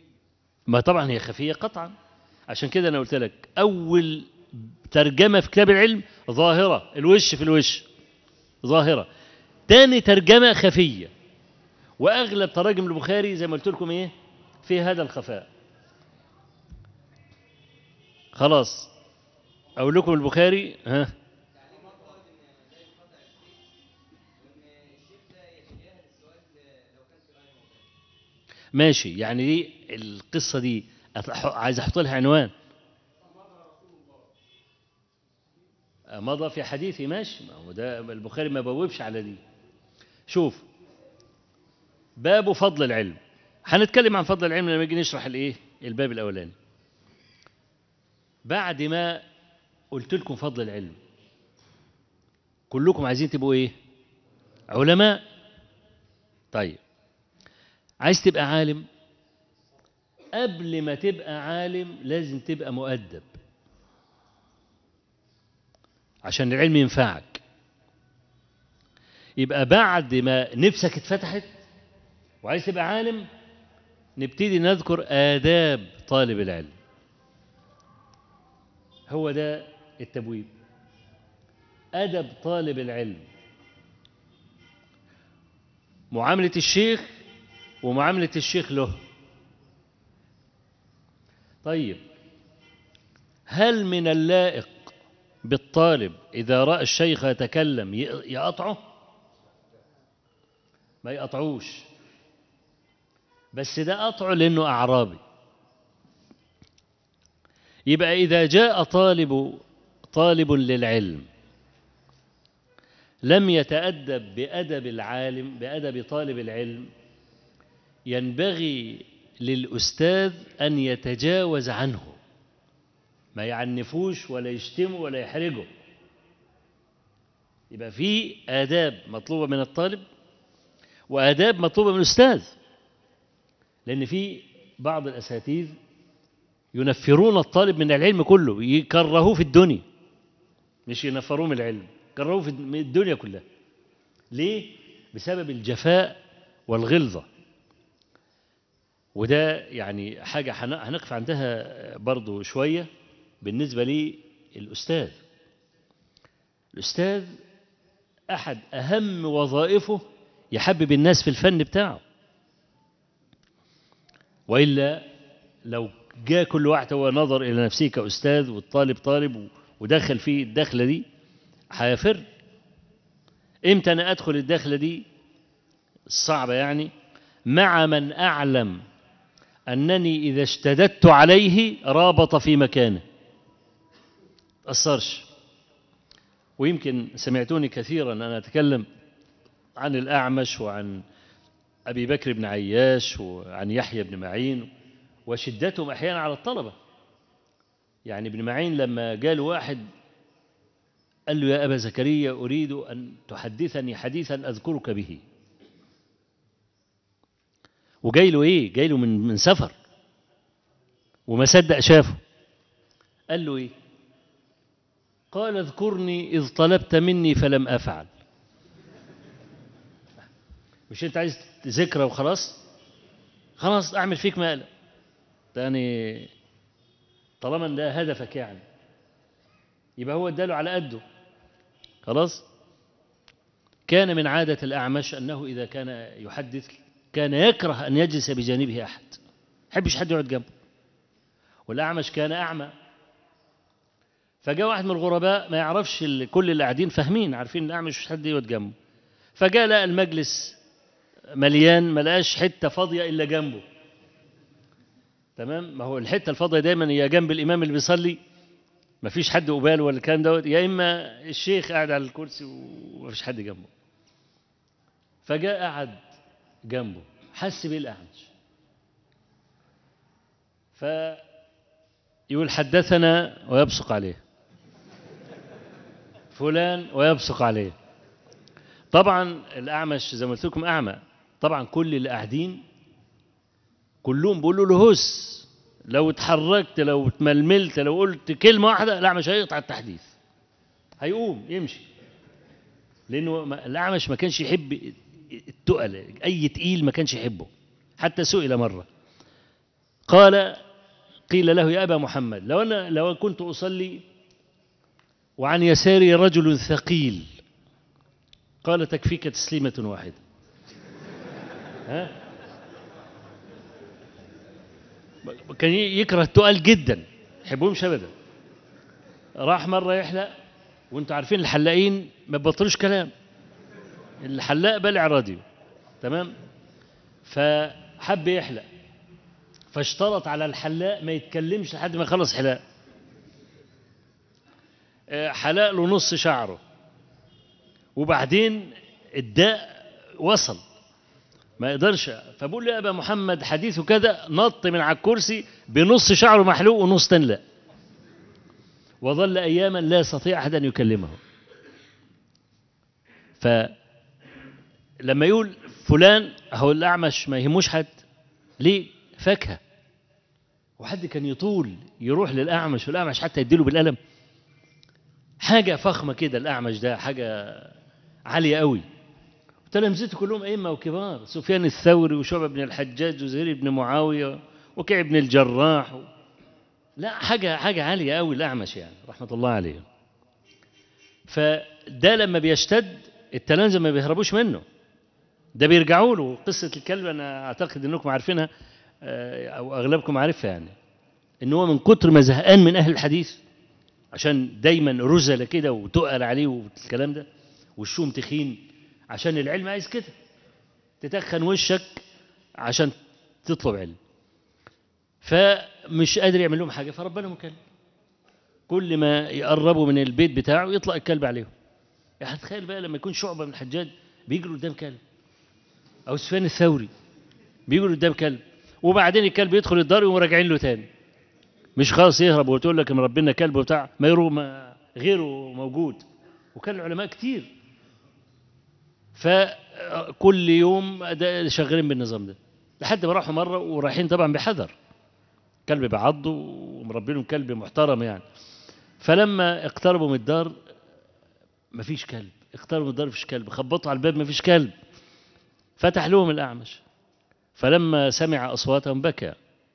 ما طبعا هي خفية قطعا عشان كده أنا قلت لك أول ترجمة في كتاب العلم ظاهرة الوش في الوش ظاهرة تاني ترجمة خفية وأغلب تراجم البخاري زي ما قلت لكم إيه في هذا الخفاء خلاص أقول لكم البخاري ها ماشي يعني دي القصة دي أتح- عايز أحط لها عنوان مضى في حديثي ماشي ما هو ده البخاري ما بوبش على دي شوف باب فضل العلم هنتكلم عن فضل العلم لما نيجي نشرح الايه الباب الاولاني بعد ما قلت لكم فضل العلم كلكم عايزين تبقوا ايه علماء طيب عايز تبقى عالم قبل ما تبقى عالم لازم تبقى مؤدب عشان العلم ينفعك يبقى بعد ما نفسك اتفتحت وعايز تبقى عالم نبتدي نذكر آداب طالب العلم هو ده التبويب أدب طالب العلم معاملة الشيخ ومعاملة الشيخ له طيب هل من اللائق بالطالب إذا رأى الشيخ يتكلم ي- يقطعه ما يقطعوش بس ده قطعه لأنه أعرابي يبقى إذا جاء طالب طالب للعلم لم يتأدب بأدب العالم بأدب طالب العلم ينبغي للأستاذ أن يتجاوز عنه ما يعنفوش ولا يشتمه ولا يحرجه يبقى في آداب مطلوبة من الطالب وآداب مطلوبة من الأستاذ لأن في بعض الأساتذة ينفرون الطالب من العلم كله يكرهوه في الدنيا مش ينفروه من العلم كرهوه في من الدنيا كلها ليه؟ بسبب الجفاء والغلظة وده يعني حاجة هن- هنقف عندها برضو شوية بالنسبة للأستاذ الأستاذ أحد أهم وظائفه يحبب الناس في الفن بتاعه وإلا لو جاء كل واحد هو نظر إلى نفسه كأستاذ والطالب طالب ودخل فيه الدخلة دي هيفر إمتى أنا أدخل الدخلة دي الصعبة يعني مع من أعلم أنني إذا اشتددت عليه رابط في مكانه أثرش ويمكن سمعتوني كثيرا أنا أتكلم عن الأعمش وعن أبي بكر بن عياش وعن يحيى بن معين وشدتهم أحيانا على الطلبة يعني ابن معين لما جاء له واحد قال له يا أبا زكريا أريد أن تحدثني حديثا أذكرك به وجاي له إيه جاي له من, من سفر وما صدق شافه قال له إيه قال اذكرني إذ طلبت مني فلم أفعل مش أنت عايز ذكرى وخلاص خلاص أعمل فيك مقلب يعني طالما ده هدفك يعني يبقى هو اداله على قده خلاص كان من عادة الأعمش أنه إذا كان يحدث كان يكره أن يجلس بجانبه أحد يحبش حد يقعد جنبه والأعمش كان أعمى فجاء واحد من الغرباء ما يعرفش ال- كل اللي قاعدين فاهمين عارفين الأعمش مش حد يقعد جنبه فجاء لقى المجلس مليان ما لقاش حتة فاضية إلا جنبه تمام ما هو الحتة الفاضية دايما هي جنب الإمام اللي بيصلي ما فيش حد قباله ولا الكلام دوت يا إما الشيخ قاعد على الكرسي وما فيش حد جنبه فجاء قعد جنبه حس بيه الأعمش فيقول حدثنا ويبصق عليه فلان ويبصق عليه طبعا الأعمش زي ما قلت لكم أعمى طبعا كل اللي قاعدين كلهم بيقولوا له هس لو اتحركت لو اتململت لو قلت كلمة واحدة الأعمش هيقطع التحديث هيقوم يمشي لأنه ما- الأعمش ما كانش يحب التقل أي تقيل ما كانش يحبه حتى سئل مرة قال قيل له يا أبا محمد لو أنا لو كنت أصلي وعن يساري رجل ثقيل قال تكفيك تسليمة واحدة ها كان يكره التقال جدا يحبهمش ابدا راح مره يحلق وانتوا عارفين الحلاقين ما بيبطلوش كلام الحلاق بلع راديو تمام فحب يحلق فاشترط على الحلاق ما يتكلمش لحد ما يخلص حلاق آه، حلق له نص شعره وبعدين الداء وصل ما يقدرش فبقول له يا ابا محمد حديثه كذا نط من على الكرسي بنص شعره محلوق ونص تاني لا وظل اياما لا يستطيع احد ان يكلمه فلما يقول فلان هو الاعمش ما يهموش حد ليه فاكهه وحد كان يطول يروح للاعمش والاعمش حتى يديله بالقلم حاجه فخمه كده الاعمش ده حاجه عاليه قوي تلامذته كلهم أئمة وكبار سفيان الثوري وشعبة بن الحجاج وزهير بن معاوية وكعب بن الجراح و... لا حاجة حاجة عالية قوي الأعمش يعني رحمة الله عليه فده لما بيشتد التلامذة ما بيهربوش منه ده بيرجعوا له قصة الكلب أنا أعتقد أنكم عارفينها آه، أو أغلبكم عارفها يعني إن هو من كتر ما زهقان من أهل الحديث عشان دايما رزل كده وتقل عليه والكلام ده والشوم تخين عشان العلم عايز كده تتخن وشك عشان تطلب علم فمش قادر يعمل لهم حاجه فربنا مكلم كل ما يقربوا من البيت بتاعه يطلق الكلب عليهم يعني تخيل بقى لما يكون شعبه من الحجاج بيجري قدام كلب او سفيان الثوري بيجري قدام كلب وبعدين الكلب يدخل الدار ويقوموا راجعين له تاني مش خلاص يهرب وتقول لك ان ربنا كلب وبتاع ما يروح ما غيره موجود وكان العلماء كتير فكل يوم ده شغالين بالنظام ده لحد ما راحوا مره ورايحين طبعا بحذر كلب بيعض ومربينهم كلب محترم يعني فلما اقتربوا من الدار مفيش كلب اقتربوا من الدار مفيش كلب خبطوا على الباب مفيش كلب فتح لهم الأعمش فلما سمع أصواتهم بكى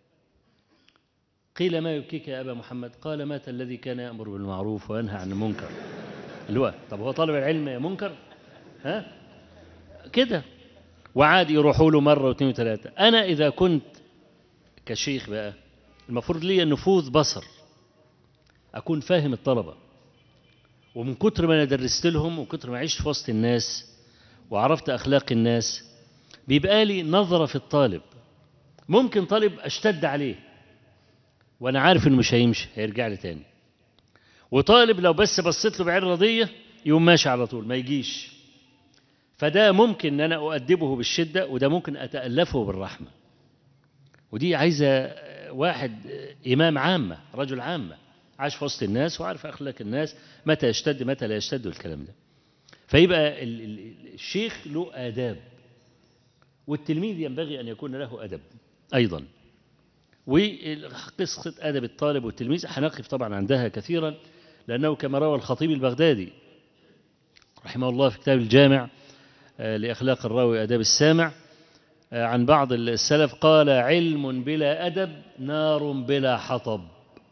قيل ما يبكيك يا أبا محمد قال مات الذي كان يأمر بالمعروف وينهى عن المنكر اللي هو طب هو طالب العلم يا منكر ها كده وعاد يروحوا له مرة واثنين وثلاثة أنا إذا كنت كشيخ بقى المفروض لي نفوذ بصر أكون فاهم الطلبة ومن كتر ما أنا درست لهم وكتر ما عشت في وسط الناس وعرفت أخلاق الناس بيبقى لي نظرة في الطالب ممكن طالب أشتد عليه وأنا عارف إنه مش هيمشي هيرجع لي تاني وطالب لو بس بصيت له بعين رضية يقوم ماشي على طول ما يجيش فده ممكن ان انا اؤدبه بالشده وده ممكن اتالفه بالرحمه ودي عايزه واحد امام عامه رجل عامه عاش في وسط الناس وعارف اخلاق الناس متى يشتد متى لا يشتد الكلام ده فيبقى ال- ال- الشيخ له آداب والتلميذ ينبغي أن يكون له أدب أيضا وقصة أدب الطالب والتلميذ هنقف طبعا عندها كثيرا لأنه كما روى الخطيب البغدادي رحمه الله في كتاب الجامع آه، لأخلاق الراوي أداب السامع آه، عن بعض السلف قال علم بلا أدب نار بلا حطب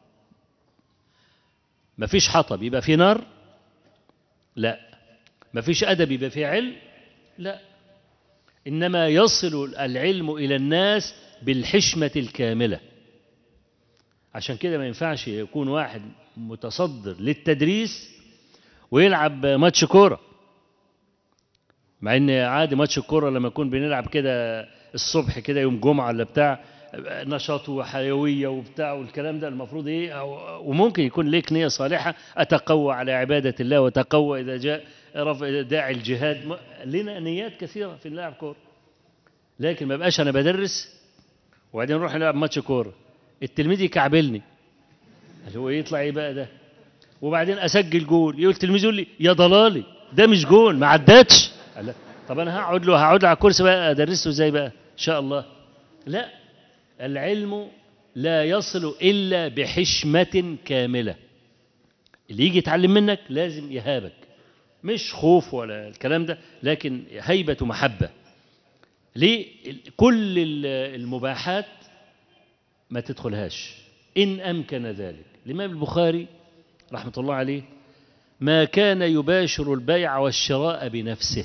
ما فيش حطب يبقى في نار لا ما فيش أدب يبقى في علم لا إنما يصل العلم إلى الناس بالحشمة الكاملة عشان كده ما ينفعش يكون واحد متصدر للتدريس ويلعب ماتش كورة مع ان عادي ماتش الكورة لما يكون بنلعب كده الصبح كده يوم جمعة ولا بتاع نشاط وحيوية وبتاع والكلام ده المفروض ايه أو- وممكن يكون ليك نية صالحة أتقوى على عبادة الله وتقوى إذا جاء رفع داعي الجهاد م- لنا نيات كثيرة في اللعب كورة لكن ما بقاش أنا بدرس وبعدين نروح نلعب ماتش كورة التلميذ يكعبلني اللي هو يطلع ايه بقى ده وبعدين اسجل جول يقول التلميذ يقول لي يا ضلالي ده مش جول ما عدتش قال لا. طب انا هقعد له هقعد له على الكرسي بقى ادرسه ازاي بقى ان شاء الله لا العلم لا يصل الا بحشمه كامله اللي يجي يتعلم منك لازم يهابك مش خوف ولا الكلام ده لكن هيبه محبه ليه كل ال- المباحات ما تدخلهاش إن أمكن ذلك الإمام البخاري رحمة الله عليه ما كان يباشر البيع والشراء بنفسه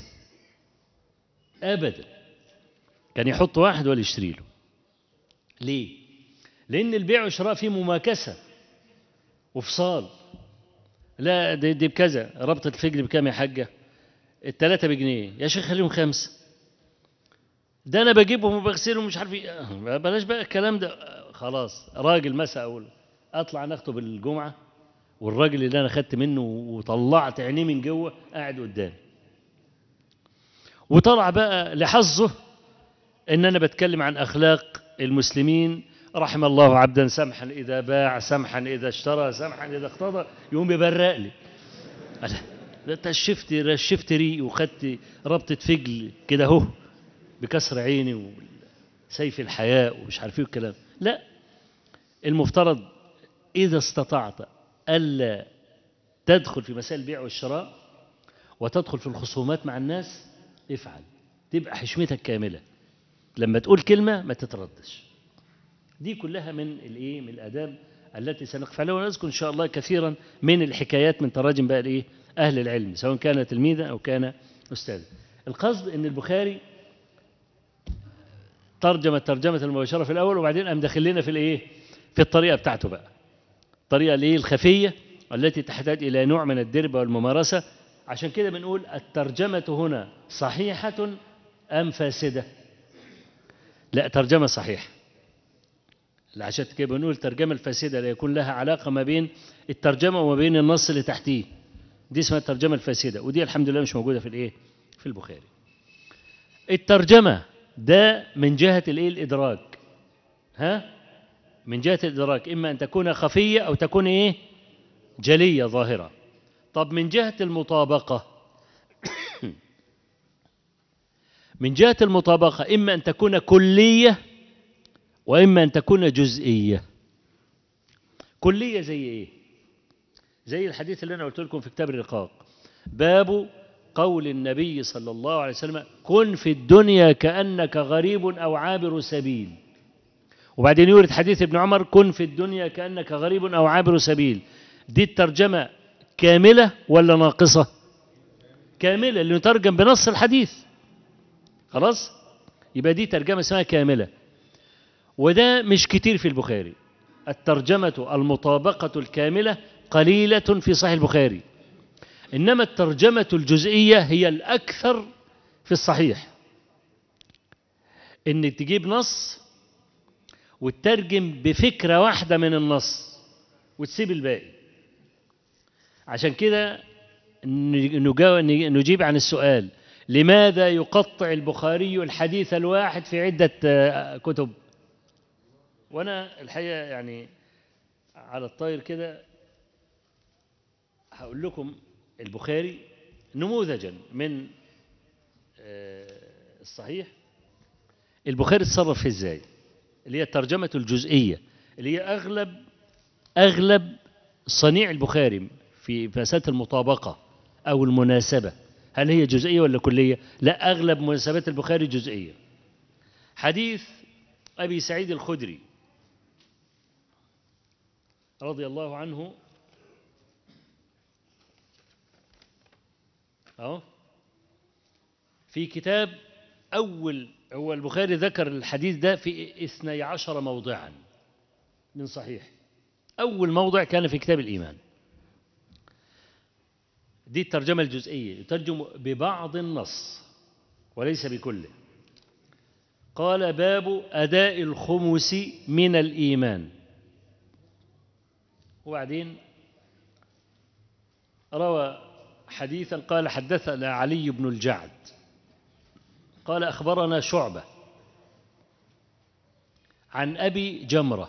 أبدا كان يحط واحد ولا يشتري له ليه لأن البيع والشراء فيه مماكسة وفصال لا دي, دي بكذا ربطة الفجل بكام يا حاجة التلاتة بجنيه يا شيخ خليهم خمسة ده أنا بجيبهم وبغسلهم مش عارف ايه بلاش بقى الكلام ده خلاص راجل مسا أقول أطلع نخطب الجمعة والراجل اللي أنا خدت منه وطلعت عينيه من جوه قاعد قدامي وطلع بقى لحظه ان انا بتكلم عن اخلاق المسلمين رحم الله عبدا سمحا اذا باع سمحا اذا اشترى سمحا اذا اقتضى يقوم يبرق لي ألا، ده انت شفت رشفت ريق وخدت ربطه فجل كده اهو بكسر عيني وسيف الحياء ومش عارف ايه الكلام لا المفترض اذا استطعت الا تدخل في مسائل البيع والشراء وتدخل في الخصومات مع الناس افعل تبقى حشمتك كامله لما تقول كلمه ما تتردش دي كلها من الايه من الاداب التي سنقف عليها ونذكر ان شاء الله كثيرا من الحكايات من تراجم بقى الايه اهل العلم سواء كان تلميذا او كان استاذا القصد ان البخاري ترجم الترجمه المباشره في الاول وبعدين قام داخل لنا في الايه في الطريقه بتاعته بقى الطريقه الايه الخفيه التي تحتاج الى نوع من الدربه والممارسه عشان كده بنقول الترجمه هنا صحيحه ام فاسده لا ترجمه صحيحه عشان كده بنقول الترجمة الفاسدة لا يكون لها علاقة ما بين الترجمة وما بين النص اللي تحتيه دي اسمها الترجمة الفاسدة ودي الحمد لله مش موجودة في الايه في البخاري الترجمة ده من جهة الايه الإدراك ها من جهة الإدراك إما أن تكون خفية أو تكون إيه جلية ظاهرة طب من جهة المطابقة من جهة المطابقة إما أن تكون كلية وإما أن تكون جزئية كلية زي إيه زي الحديث اللي أنا قلت لكم في كتاب الرقاق باب قول النبي صلى الله عليه وسلم كن في الدنيا كأنك غريب أو عابر سبيل وبعدين يورد حديث ابن عمر كن في الدنيا كأنك غريب أو عابر سبيل دي الترجمة كاملة ولا ناقصة كاملة اللي نترجم بنص الحديث خلاص يبقى دي ترجمة اسمها كاملة وده مش كتير في البخاري الترجمة المطابقة الكاملة قليلة في صحيح البخاري إنما الترجمة الجزئية هي الأكثر في الصحيح إن تجيب نص وتترجم بفكرة واحدة من النص وتسيب الباقي عشان كده نجيب عن السؤال لماذا يقطع البخاري الحديث الواحد في عدة كتب وانا الحقيقه يعني على الطاير كده هقول لكم البخاري نموذجا من الصحيح البخاري اتصرف فيه ازاي اللي هي الترجمه الجزئيه اللي هي اغلب اغلب صنيع البخاري في مساله المطابقه او المناسبه هل هي جزئيه ولا كليه لا اغلب مناسبات البخاري جزئيه حديث ابي سعيد الخدري رضي الله عنه أهو في كتاب أول هو البخاري ذكر الحديث ده في اثني عشر موضعا من صحيح أول موضع كان في كتاب الإيمان دي الترجمة الجزئية يترجم ببعض النص وليس بكله قال باب أداء الخمس من الإيمان وبعدين روى حديثا قال حدثنا علي بن الجعد قال أخبرنا شعبة عن أبي جمرة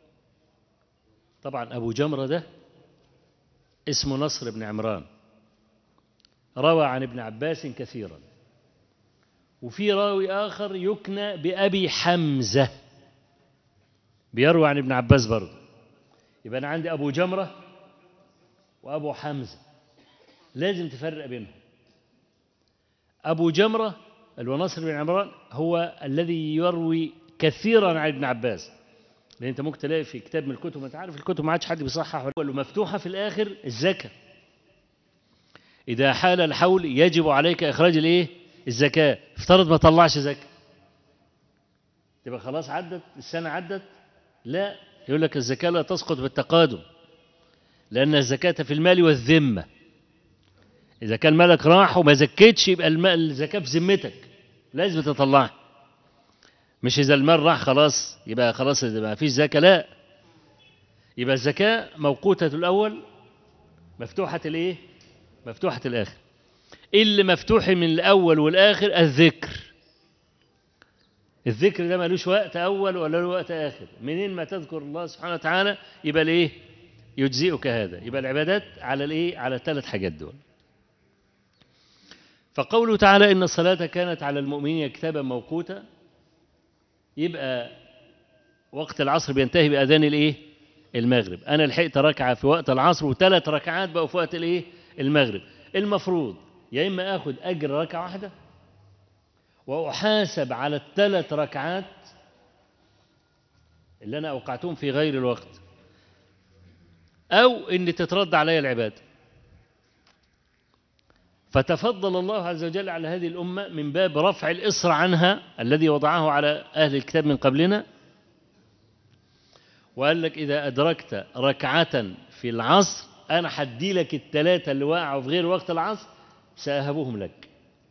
طبعا أبو جمرة ده اسمه نصر بن عمران روى عن ابن عباس كثيرا وفي راوي آخر يكنى بأبي حمزة بيروي عن ابن عباس برضه يبقى أنا عندي أبو جمرة وأبو حمزة لازم تفرق بينهم أبو جمرة اللي هو نصر بن عمران هو الذي يروي كثيرا عن ابن عباس لان انت ممكن تلاقي في كتاب من الكتب انت عارف الكتب ما عادش حد بيصحح ولا مفتوحه في الاخر الزكاه اذا حال الحول يجب عليك اخراج الايه الزكاه افترض ما طلعش زكاه تبقى خلاص عدت السنه عدت لا يقول لك الزكاه لا تسقط بالتقادم لان الزكاه في المال والذمه اذا كان مالك راح وما زكيتش يبقى المال الزكاه في ذمتك لازم تطلعها مش إذا المال راح خلاص يبقى خلاص ما فيش زكاة لا يبقى الزكاة موقوتة الأول مفتوحة الإيه؟ مفتوحة الآخر اللي مفتوح من الأول والآخر الذكر الذكر ده ملوش وقت أول ولا له وقت آخر منين ما تذكر الله سبحانه وتعالى يبقى الإيه؟ يجزئك هذا يبقى العبادات على الإيه؟ على الثلاث حاجات دول فقوله تعالى إن الصلاة كانت على المؤمنين كتابا موقوتا يبقى وقت العصر بينتهي بأذان الإيه؟ المغرب أنا لحقت ركعة في وقت العصر وثلاث ركعات بقوا في وقت الإيه؟ المغرب المفروض يا إما آخد أجر ركعة واحدة وأحاسب على الثلاث ركعات اللي أنا أوقعتهم في غير الوقت أو إن تترد علي العبادة فتفضل الله عز وجل على هذه الأمة من باب رفع الإصر عنها الذي وضعه على أهل الكتاب من قبلنا وقال لك إذا أدركت ركعة في العصر أنا حدي لك الثلاثة اللي وقعوا في غير وقت العصر سأهبهم لك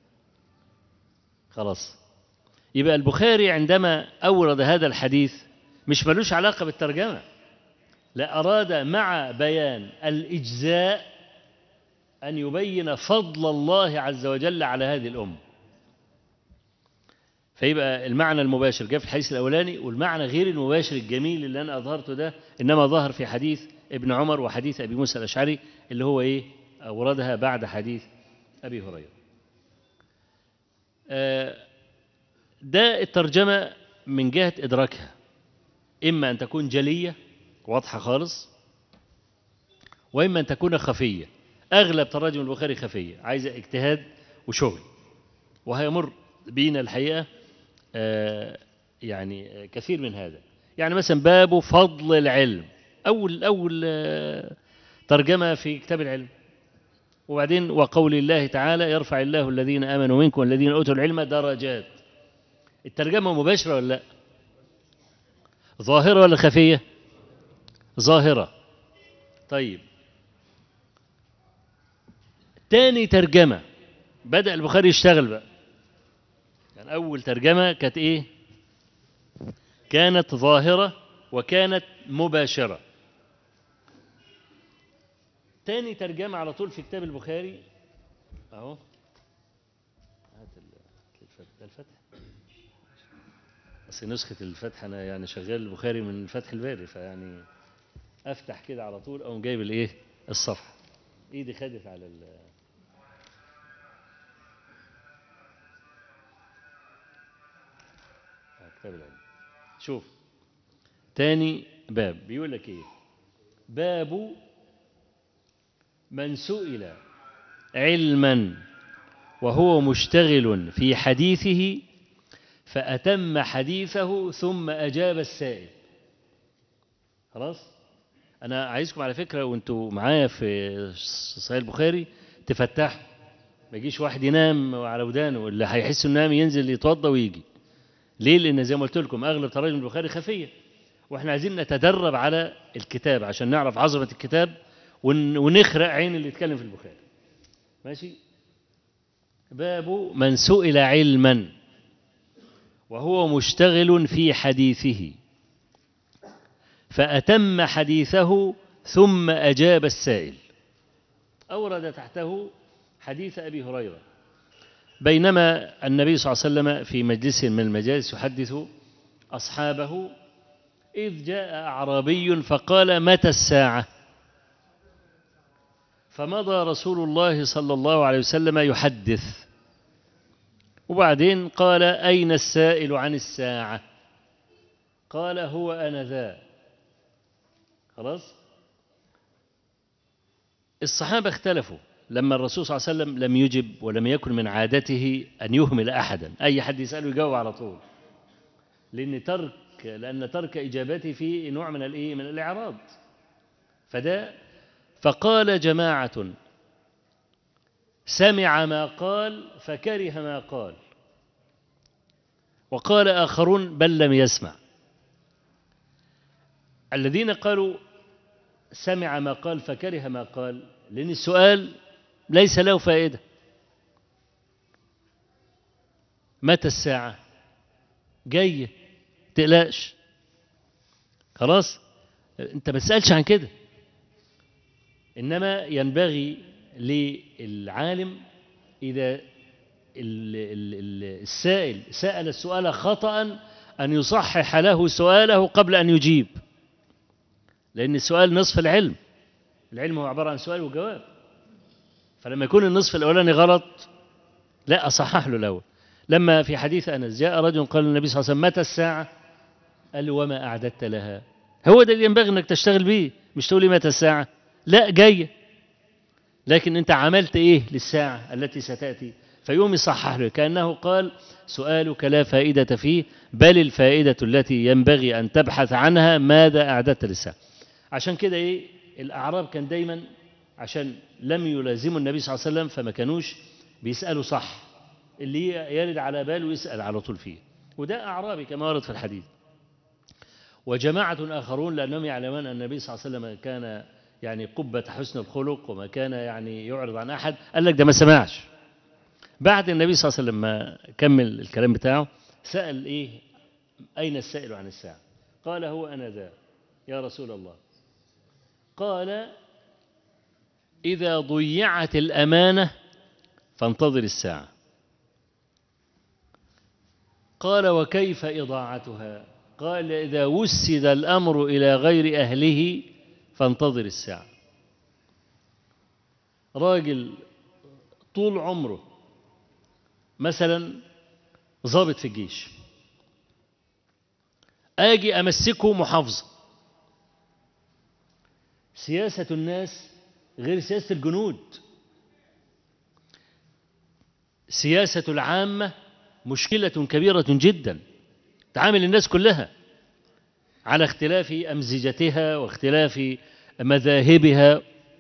خلاص يبقى البخاري عندما أورد هذا الحديث مش ملوش علاقة بالترجمة لا أراد مع بيان الإجزاء أن يبين فضل الله عز وجل على هذه الأمة فيبقى المعنى المباشر جاء في الحديث الأولاني والمعنى غير المباشر الجميل اللي أنا أظهرته ده إنما ظهر في حديث ابن عمر وحديث أبي موسى الأشعري اللي هو إيه أوردها بعد حديث أبي هريرة ده الترجمة من جهة إدراكها إما أن تكون جلية واضحة خالص وإما أن تكون خفية أغلب تراجم البخاري خفية عايزة اجتهاد وشغل وهيمر بينا الحقيقة آه يعني كثير من هذا يعني مثلا باب فضل العلم أول أول آه ترجمة في كتاب العلم وبعدين وقول الله تعالى يرفع الله الذين آمنوا منكم والذين أوتوا العلم درجات الترجمة مباشرة ولا لا ظاهرة ولا خفية ظاهرة طيب تاني ترجمة بدأ البخاري يشتغل بقى يعني أول ترجمة كانت إيه كانت ظاهرة وكانت مباشرة تاني ترجمة على طول في كتاب البخاري أهو هات الفتح ده الفتح بس نسخة الفتح أنا يعني شغال البخاري من فتح الباري فيعني أفتح كده على طول أو جايب الإيه الصفحة إيدي خدت على ال كتاب العلم شوف تاني باب بيقول لك ايه باب من سئل علما وهو مشتغل في حديثه فأتم حديثه ثم أجاب السائل خلاص أنا عايزكم على فكرة وانتوا معايا في صحيح البخاري تفتحوا ما يجيش واحد ينام على ودانه اللي هيحس انه نام ينزل يتوضى ويجي ليه؟ لأن زي ما قلت لكم أغلب تراجم البخاري خفية وإحنا عايزين نتدرب على الكتاب عشان نعرف عظمة الكتاب ونخرق عين اللي يتكلم في البخاري ماشي؟ باب من سئل علما وهو مشتغل في حديثه فأتم حديثه ثم أجاب السائل أورد تحته حديث أبي هريرة بينما النبي صلى الله عليه وسلم في مجلس من المجالس يحدث أصحابه إذ جاء أعرابي فقال متى الساعة فمضى رسول الله صلى الله عليه وسلم يحدث وبعدين قال أين السائل عن الساعة قال هو أنا ذا خلاص الصحابة اختلفوا لما الرسول صلى الله عليه وسلم لم يجب ولم يكن من عادته أن يهمل أحدا أي حد يسأله يجاوب على طول لأن ترك يدرك لأن ترك إجابته فيه نوع من الإيه من الإعراض فده فقال جماعة سمع ما قال فكره ما قال وقال آخرون بل لم يسمع الذين قالوا سمع ما قال فكره ما قال لأن السؤال ليس له فائدة متى الساعة جاية تقلقش خلاص انت ما تسألش عن كده إنما ينبغي للعالم إذا السائل سأل السؤال خطأ أن يصحح له سؤاله قبل أن يجيب لأن السؤال نصف العلم العلم هو عبارة عن سؤال وجواب فلما يكون النصف الأولاني غلط لا أصحح له الأول لما في حديث أنس جاء رجل قال للنبي صلى الله عليه وسلم متى الساعة قال له وما أعددت لها هو ده اللي ينبغي أنك تشتغل به مش تقول لي متى الساعة لا جاية لكن أنت عملت إيه للساعة التي ستأتي فيوم يصحح له كأنه قال سؤالك لا فائدة فيه بل الفائدة التي ينبغي أن تبحث عنها ماذا أعددت للساعة عشان كده إيه الأعراب كان دايما عشان لم يلازموا النبي صلى الله عليه وسلم فما كانوش بيسألوا صح اللي يرد على باله يسأل على طول فيه وده أعرابي كما ورد في الحديث وجماعة آخرون لأنهم يعلمون أن النبي صلى الله عليه وسلم كان يعني قبة حسن الخلق وما كان يعني يعرض عن أحد قال لك ده ما سمعش بعد النبي صلى الله عليه وسلم ما كمل الكلام بتاعه سأل إيه أين السائل عن الساعة قال هو أنا ذا يا رسول الله قال إذا ضيعت الأمانة فانتظر الساعة قال وكيف إضاعتها قال إذا وسد الأمر إلى غير أهله فانتظر الساعة راجل طول عمره مثلا ضابط في الجيش آجي أمسكه محافظة سياسة الناس غير سياسة الجنود سياسة العامة مشكلة كبيرة جدا تعامل الناس كلها على اختلاف أمزجتها واختلاف مذاهبها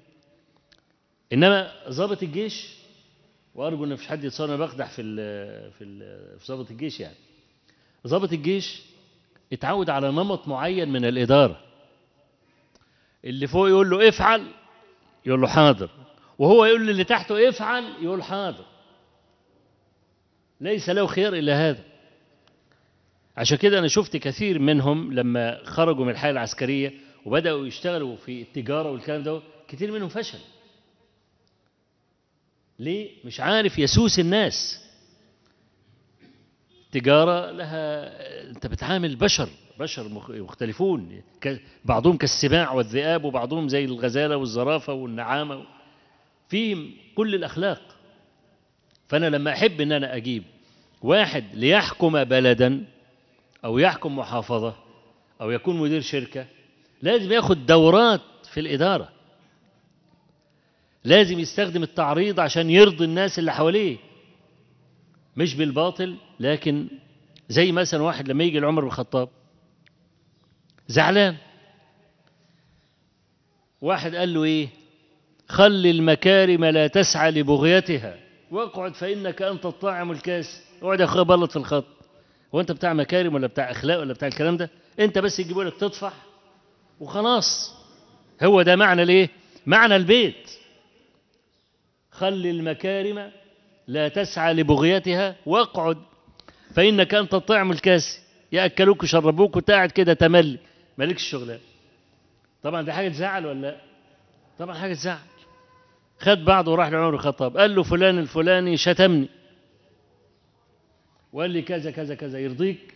إنما ضابط الجيش وأرجو أن مفيش حد يتصور أنا بقدح في ال في ال في ضابط الجيش يعني ضابط الجيش اتعود على نمط معين من الإدارة اللي فوق يقول له افعل يقول له حاضر وهو يقول للي تحته افعل يقول حاضر ليس له خيار إلا هذا عشان كده أنا شفت كثير منهم لما خرجوا من الحياة العسكرية وبدأوا يشتغلوا في التجارة والكلام ده كتير منهم فشل ليه؟ مش عارف يسوس الناس التجارة لها أنت بتعامل بشر بشر مختلفون بعضهم كالسباع والذئاب وبعضهم زي الغزالة والزرافة والنعامة فيهم كل الأخلاق فأنا لما أحب أن أنا أجيب واحد ليحكم بلدا أو يحكم محافظة أو يكون مدير شركة لازم ياخد دورات في الإدارة لازم يستخدم التعريض عشان يرضي الناس اللي حواليه مش بالباطل لكن زي مثلا واحد لما يجي لعمر بن الخطاب زعلان واحد قال له ايه خل المكارم لا تسعى لبغيتها واقعد فانك انت الطاعم الكاس اقعد يا اخويا بلط في الخط هو انت بتاع مكارم ولا بتاع اخلاق ولا بتاع الكلام ده انت بس يجيبوا لك تطفح وخلاص هو ده معنى الايه معنى البيت خل المكارم لا تسعى لبغيتها واقعد فإنك أنت الطعم الكاسي يأكلوك ويشربوك وانت قاعد كده تملي مالكش شغلان طبعا دي حاجة تزعل ولا لا طبعا حاجة تزعل خد بعضه وراح لعمر الخطاب قال له فلان الفلاني شتمني وقال لي كذا كذا كذا يرضيك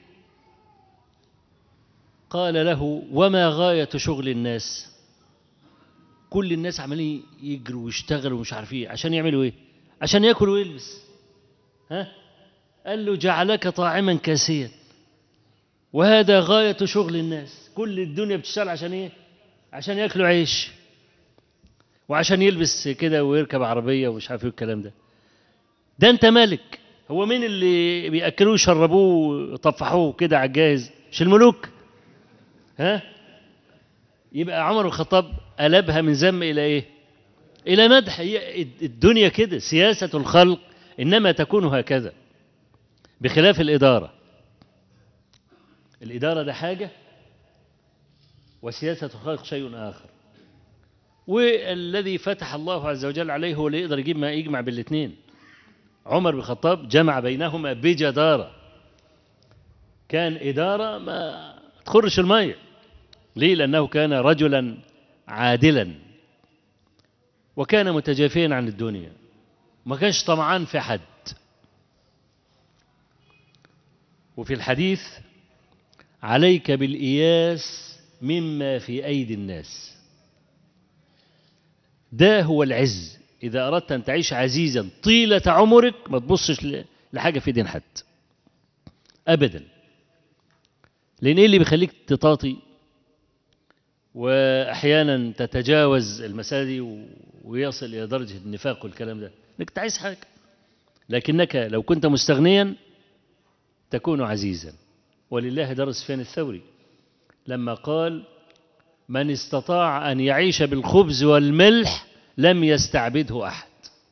قال له وما غاية شغل الناس كل الناس عمالين يجروا ويشتغلوا ومش عارف ايه عشان يعملوا ايه عشان ياكل ويلبس ها قال له جعلك طاعما كاسيا وهذا غاية شغل الناس كل الدنيا بتشتغل عشان ايه عشان ياكلوا عيش وعشان يلبس كده ويركب عربية ومش عارف ايه الكلام ده ده انت مالك هو مين اللي بياكلوه ويشربوه ويطفحوه كده على الجاهز مش الملوك ها يبقى عمر بن الخطاب قلبها من ذم إلى إيه إلى مدح هي الدنيا كده سياسة الخلق إنما تكون هكذا بخلاف الإدارة الإدارة ده حاجة وسياسة الخلق شيء آخر والذي فتح الله عز وجل عليه هو اللي يقدر يجيب ما يجمع بالاثنين عمر بن الخطاب جمع بينهما بجدارة كان إدارة ما تخرش المية ليه لأنه كان رجلا عادلا وكان متجافيا عن الدنيا ما كانش طمعان في حد وفي الحديث عليك بالإياس مما في أيدي الناس ده هو العز إذا أردت أن تعيش عزيزا طيلة عمرك ما تبصش لحاجة في دين حد أبدا لأن إيه اللي بيخليك تطاطي وأحيانا تتجاوز المسألة دي ويصل إلى درجة النفاق والكلام ده إنك تعيش حاجة لكنك لو كنت مستغنيا تكون عزيزا ولله درس سفيان الثوري لما قال من استطاع أن يعيش بالخبز والملح لم يستعبده أحد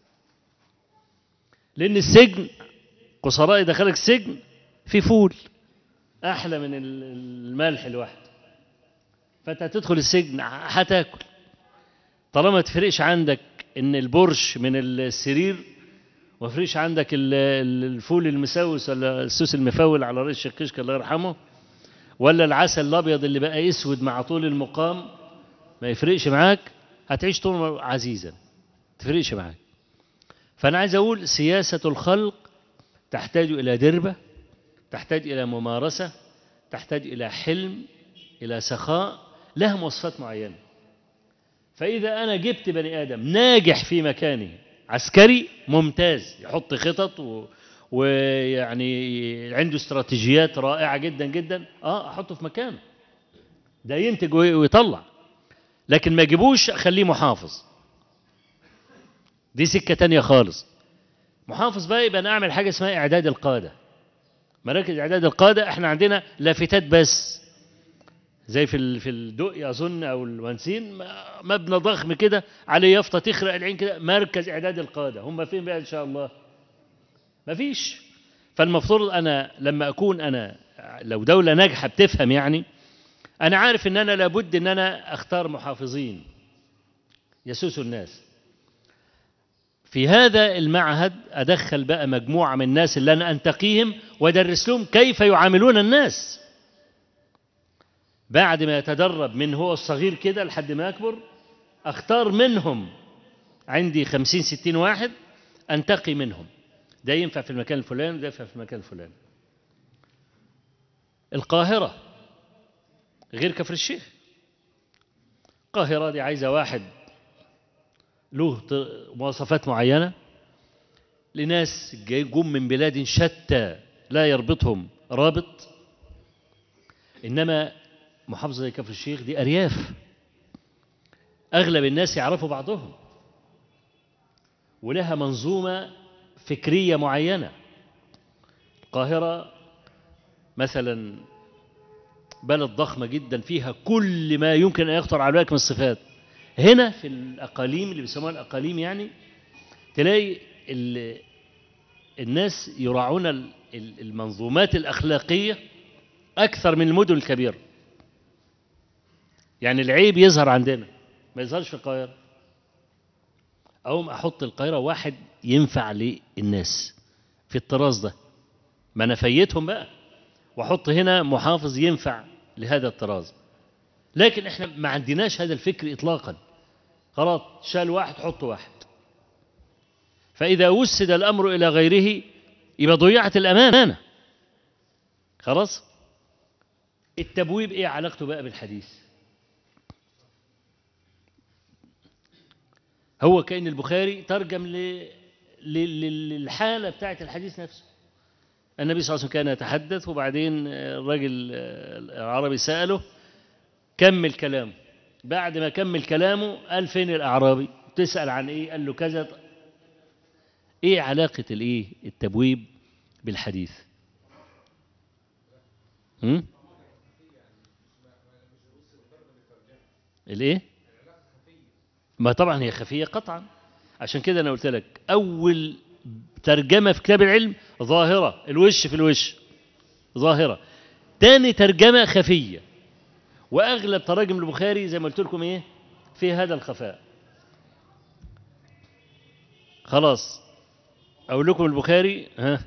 لأن السجن قصراء دخلك السجن في فول أحلى من الملح لوحده فأنت هتدخل السجن هتاكل طالما ما تفرقش عندك إن البرش من السرير وما يفرقش عندك الفول المسوس ولا السوس المفول على رئيس الشكشك الله يرحمه ولا العسل الابيض اللي بقى اسود مع طول المقام ما يفرقش معاك هتعيش طول عزيزا تفرقش معاك فانا عايز اقول سياسه الخلق تحتاج الى دربه تحتاج الى ممارسه تحتاج الى حلم الى سخاء لها مواصفات معينه فاذا انا جبت بني ادم ناجح في مكانه عسكري ممتاز يحط خطط و... ويعني عنده استراتيجيات رائعة جدا جدا اه احطه في مكانه ده ينتج ويطلع لكن ما يجيبوش خليه محافظ دي سكة تانية خالص محافظ بقى يبقى انا اعمل حاجة اسمها اعداد القادة مراكز اعداد القادة احنا عندنا لافتات بس زي في في الدقي اظن او الونسين مبنى ضخم كده عليه يافطه تخرق العين كده مركز اعداد القاده هم فين بقى ان شاء الله مفيش فالمفروض انا لما اكون انا لو دوله ناجحه بتفهم يعني انا عارف ان انا لابد ان انا اختار محافظين يسوسوا الناس في هذا المعهد ادخل بقى مجموعه من الناس اللي انا انتقيهم وادرس لهم كيف يعاملون الناس بعد ما يتدرب من هو الصغير كده لحد ما يكبر اختار منهم عندي خمسين ستين واحد انتقي منهم ده ينفع في المكان الفلاني وده ينفع في المكان الفلاني القاهرة غير كفر الشيخ القاهرة دي عايزة واحد له مواصفات معينة لناس جم من بلاد شتى لا يربطهم رابط إنما محافظة زي كفر الشيخ دي أرياف أغلب الناس يعرفوا بعضهم ولها منظومة فكرية معينة القاهرة مثلا بلد ضخمة جدا فيها كل ما يمكن أن يخطر على بالك من الصفات هنا في الأقاليم اللي بيسموها الأقاليم يعني تلاقي الناس يراعون المنظومات الأخلاقية أكثر من المدن الكبيرة يعني العيب يظهر عندنا ما يظهرش في القاهرة أقوم أحط القاهرة واحد ينفع للناس في الطراز ده ما أنا فيتهم بقى وأحط هنا محافظ ينفع لهذا الطراز لكن احنا ما عندناش هذا الفكر إطلاقا خلاص شال واحد حط واحد فإذا وسد الأمر إلى غيره يبقى ضيعت الأمانة خلاص التبويب إيه علاقته بقى بالحديث هو كأن البخاري ترجم ل... ل... للحالة بتاعة الحديث نفسه النبي صلى الله عليه وسلم كان يتحدث وبعدين الراجل العربي سأله كمل كلامه بعد ما كمل كلامه قال فين الأعرابي تسأل عن إيه قال له كذا إيه علاقة الإيه التبويب بالحديث هم؟ الايه ما طبعا هي خفيه قطعا عشان كده انا قلت لك اول ترجمه في كتاب العلم ظاهره الوش في الوش ظاهره تاني ترجمه خفيه واغلب تراجم البخاري زي ما قلت لكم ايه في هذا الخفاء خلاص اقول لكم البخاري ها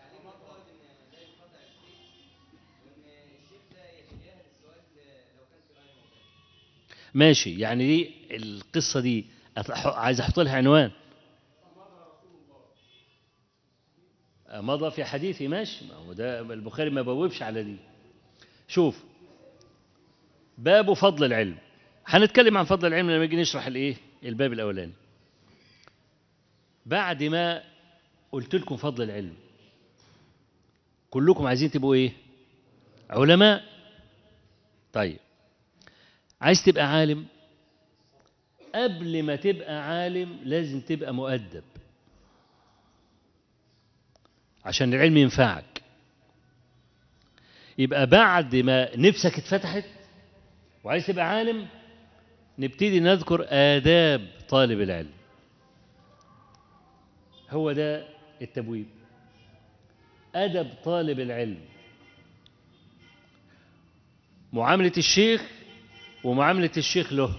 ماشي يعني دي القصة دي أح- عايز أحط لها عنوان مضى في حديثي ماشي ما هو ده البخاري ما بوبش على دي شوف باب فضل العلم هنتكلم عن فضل العلم لما نيجي نشرح الايه الباب الاولاني بعد ما قلت لكم فضل العلم كلكم عايزين تبقوا ايه علماء طيب عايز تبقى عالم قبل ما تبقى عالم لازم تبقى مؤدب عشان العلم ينفعك يبقى بعد ما نفسك اتفتحت وعايز تبقى عالم نبتدي نذكر آداب طالب العلم هو ده التبويب أدب طالب العلم معاملة الشيخ ومعاملة الشيخ له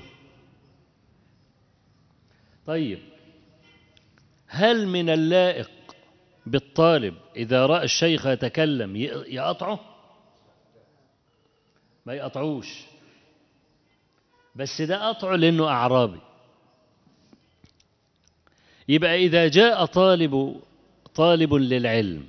طيب هل من اللائق بالطالب إذا رأى الشيخ يتكلم ي- يقطعه ما يقطعوش بس ده قطعه لأنه أعرابي يبقى إذا جاء طالب طالب للعلم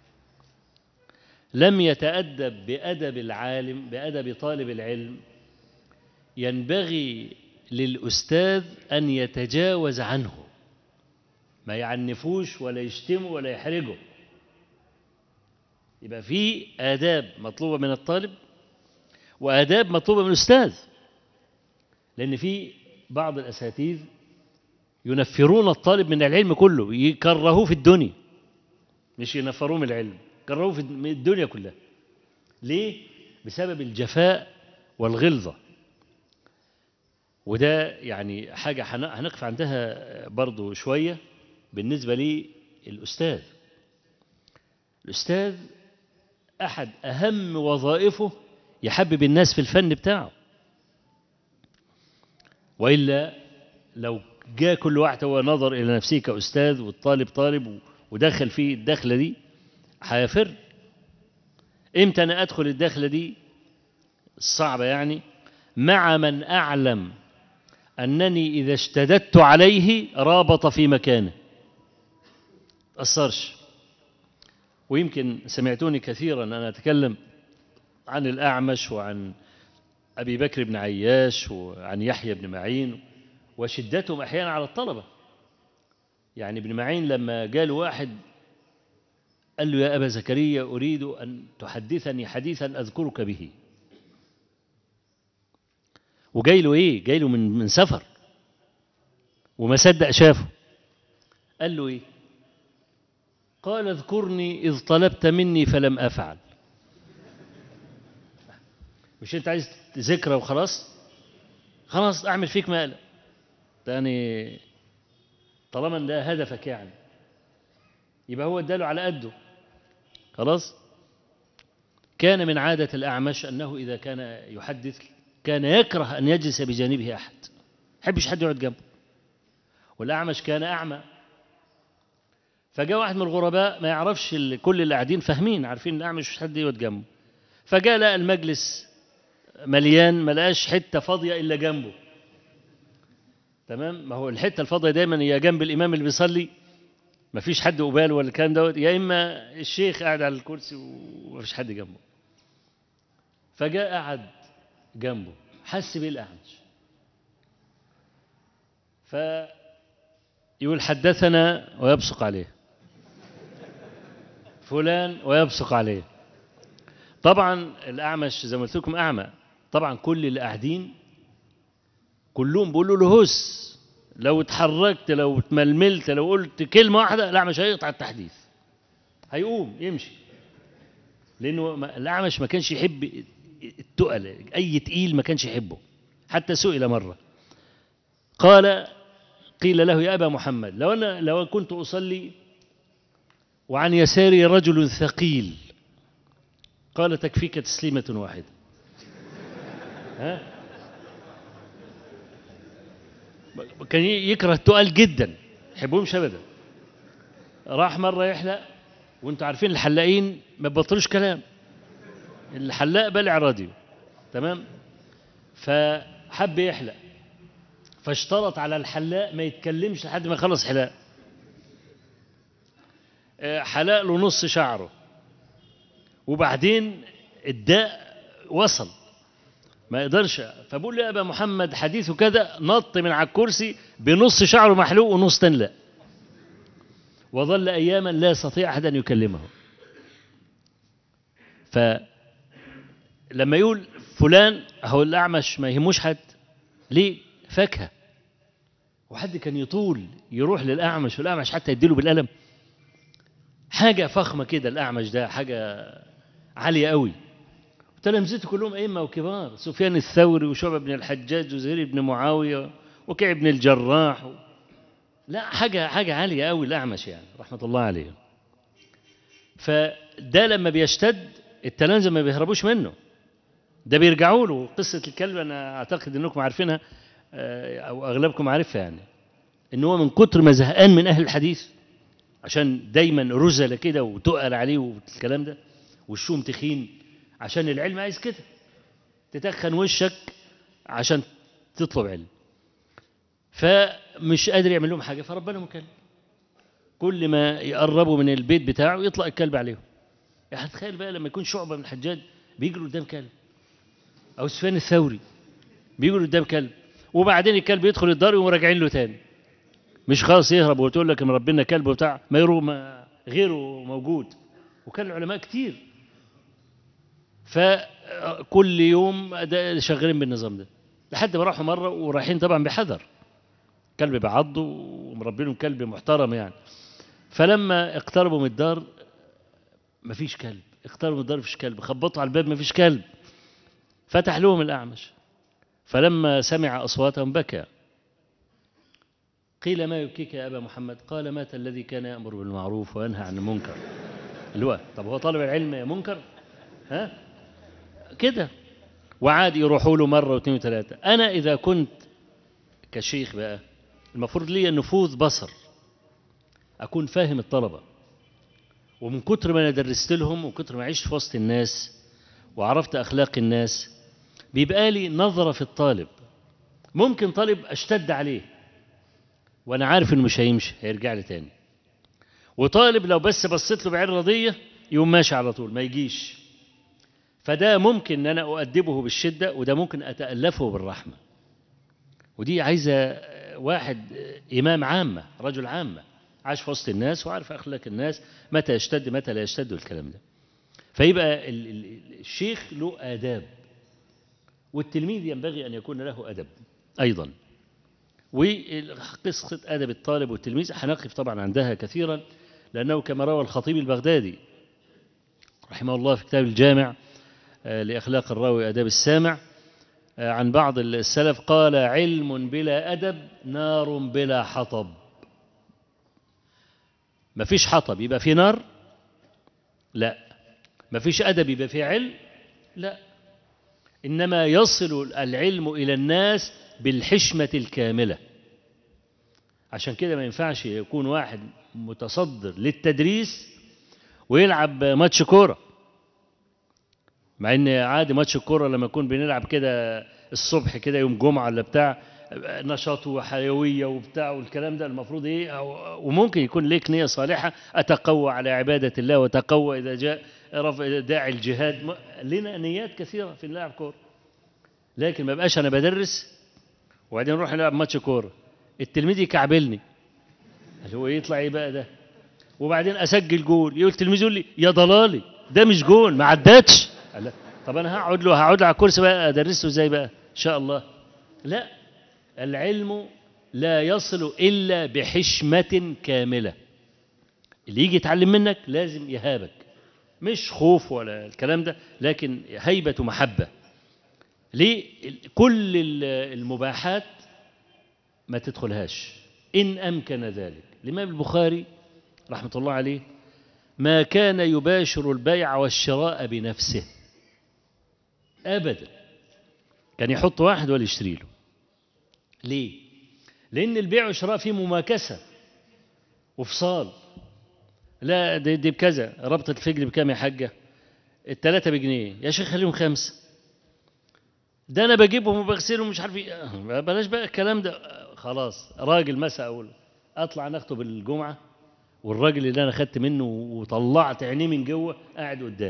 لم يتأدب بأدب العالم بأدب طالب العلم ينبغي للأستاذ أن يتجاوز عنه ما يعنفوش ولا يشتمه ولا يحرجه يبقى في آداب مطلوبة من الطالب وآداب مطلوبة من الأستاذ لأن في بعض الأساتذة ينفرون الطالب من العلم كله يكرهوه في الدنيا مش ينفروه من العلم كرهوه في من الدنيا كلها ليه؟ بسبب الجفاء والغلظة وده يعني حاجة هن- هنقف عندها برضو شوية بالنسبة للأستاذ الأستاذ أحد أهم وظائفه يحبب الناس في الفن بتاعه وإلا لو جاء كل واحد هو نظر إلى نفسه كأستاذ والطالب طالب ودخل فيه الدخلة دي هيفر إمتى أنا أدخل الدخلة دي الصعبة يعني مع من أعلم أنني إذا اشتددت عليه رابط في مكانه أثرش ويمكن سمعتوني كثيرا أنا أتكلم عن الأعمش وعن أبي بكر بن عياش وعن يحيى بن معين وشدتهم أحيانا على الطلبة يعني ابن معين لما جاء له واحد قال له يا أبا زكريا أريد أن تحدثني حديثا أذكرك به وجاي له إيه جاي له من, من سفر وما صدق شافه قال له إيه قال اذكرني إذ طلبت مني فلم أفعل مش أنت عايز ذكرى وخلاص خلاص أعمل فيك مقلب يعني طالما ده هدفك يعني يبقى هو اداله على قده خلاص كان من عادة الأعمش أنه إذا كان يحدث كان يكره أن يجلس بجانبه أحد يحبش حد يقعد جنبه والأعمش كان أعمى فجاء واحد من الغرباء ما يعرفش ال- كل اللي قاعدين فاهمين عارفين الأعمش مش حد يقعد جنبه فجاء لقى المجلس مليان ما لقاش حتة فاضية إلا جنبه تمام ما هو الحتة الفاضية دايما هي جنب الإمام اللي بيصلي ما فيش حد قباله ولا الكلام دوت يا إما الشيخ قاعد على الكرسي وما فيش حد جنبه فجاء قعد جنبه حس بيه الأعمش فيقول حدثنا ويبصق عليه فلان ويبصق عليه طبعا الأعمش زي ما قلت لكم أعمى طبعا كل اللي قاعدين كلهم بيقولوا له هس لو اتحركت لو اتململت لو قلت كلمة واحدة الأعمش هيقطع التحديث هيقوم يمشي لأنه ما- الأعمش ما كانش يحب التقل أي تقيل ما كانش يحبه حتى سئل مرة قال قيل له يا أبا محمد لو أنا لو كنت أصلي وعن يساري رجل ثقيل قال تكفيك تسليمة واحدة ها كان يكره التقال جدا يحبهمش ابدا راح مره يحلق وانتوا عارفين الحلاقين ما بيبطلوش كلام الحلاق بلع راديو تمام فحب يحلق فاشترط على الحلاق ما يتكلمش لحد ما يخلص حلاق آه، حلق له نص شعره وبعدين الداء وصل ما يقدرش فبقول له يا ابا محمد حديثه كذا نط من على الكرسي بنص شعره محلوق ونص تاني لا وظل اياما لا يستطيع احد ان يكلمه فلما يقول فلان هو الاعمش ما يهموش حد ليه فاكهه وحد كان يطول يروح للاعمش والاعمش حتى يديله بالقلم حاجه فخمه كده الاعمش ده حاجه عاليه قوي تلامذته كلهم أئمة وكبار سفيان الثوري وشعبة بن الحجاج وزهير بن معاوية وكعب بن الجراح و... لا حاجة حاجة عالية قوي الأعمش يعني رحمة الله عليه فده لما بيشتد التلامذة ما بيهربوش منه ده بيرجعوا له قصة الكلب أنا أعتقد أنكم عارفينها آه، أو أغلبكم عارفها يعني إن هو من كتر ما زهقان من أهل الحديث عشان دايما رزل كده وتقل عليه والكلام ده والشوم تخين عشان العلم عايز كده تتخن وشك عشان تطلب علم فمش قادر يعمل لهم حاجه فربنا مكلم كل ما يقربوا من البيت بتاعه يطلق الكلب عليهم يعني تخيل بقى لما يكون شعبه من الحجاج بيجري قدام كلب او سفيان الثوري بيجري قدام كلب وبعدين الكلب يدخل الدار ويقوموا راجعين له تاني مش خلاص يهرب وتقول لك ان ربنا كلب وبتاع ما يروح ما غيره موجود وكان العلماء كتير فكل يوم ده شغالين بالنظام ده لحد ما راحوا مره ورايحين طبعا بحذر كلب بيعض ومربينهم كلب محترم يعني فلما اقتربوا من الدار مفيش كلب اقتربوا من الدار مفيش كلب خبطوا على الباب مفيش كلب فتح لهم الأعمش فلما سمع أصواتهم بكى قيل ما يبكيك يا أبا محمد قال مات الذي كان يأمر بالمعروف وينهى عن المنكر اللي هو طب هو طالب العلم يا منكر ها كده وعاد يروحوا له مرة واثنين وثلاثة أنا إذا كنت كشيخ بقى المفروض لي نفوذ بصر أكون فاهم الطلبة ومن كتر ما أنا درست لهم وكتر ما عشت في وسط الناس وعرفت أخلاق الناس بيبقى لي نظرة في الطالب ممكن طالب أشتد عليه وأنا عارف إنه مش هيمشي هيرجع لي تاني وطالب لو بس بصيت له بعين رضية يقوم ماشي على طول ما يجيش فده ممكن ان انا اؤدبه بالشده وده ممكن اتالفه بالرحمه ودي عايزه واحد امام عامه رجل عامه عاش في وسط الناس وعارف اخلاق الناس متى يشتد متى لا يشتد والكلام ده فيبقى ال- ال- الشيخ له آداب والتلميذ ينبغي أن يكون له أدب أيضا وقصة أدب الطالب والتلميذ هنقف طبعا عندها كثيرا لأنه كما روى الخطيب البغدادي رحمه الله في كتاب الجامع آه، لأخلاق الراوي أداب السامع آه، عن بعض السلف قال علم بلا أدب نار بلا حطب ما فيش حطب يبقى في نار لا ما فيش أدب يبقى في علم لا إنما يصل العلم إلى الناس بالحشمة الكاملة عشان كده ما ينفعش يكون واحد متصدر للتدريس ويلعب ماتش كورة مع ان عادي ماتش الكورة لما يكون بنلعب كده الصبح كده يوم جمعة ولا بتاع نشاط وحيوية وبتاع والكلام ده المفروض ايه أو وممكن يكون ليك نية صالحة أتقوى على عبادة الله وتقوى إذا جاء رفع داعي الجهاد م- لنا نيات كثيرة في اللعب كورة لكن ما بقاش أنا بدرس وبعدين نروح نلعب ماتش كورة التلميذ يكعبلني اللي هو يطلع ايه بقى ده وبعدين اسجل جول يقول التلميذ يقول لي يا ضلالي ده مش جول ما عدتش قال لا. طب انا هقعد له هقعد له على الكرسي بقى ادرسه ازاي بقى ان شاء الله لا العلم لا يصل الا بحشمه كامله اللي يجي يتعلم منك لازم يهابك مش خوف ولا الكلام ده لكن هيبه محبه ليه كل ال- المباحات ما تدخلهاش إن أمكن ذلك الإمام البخاري رحمة الله عليه ما كان يباشر البيع والشراء بنفسه أبدا كان يحط واحد ولا يشتري له ليه لأن البيع والشراء فيه مماكسة وفصال لا دي, دي بكذا ربطة الفجل بكام يا حاجة التلاتة بجنيه يا شيخ خليهم خمسة ده أنا بجيبهم وبغسلهم مش عارف إيه. آه، بلاش بقى الكلام ده آه، خلاص راجل مسا أقول أطلع نخطب الجمعة والراجل اللي أنا خدت منه وطلعت عينيه من جوه قاعد قدامي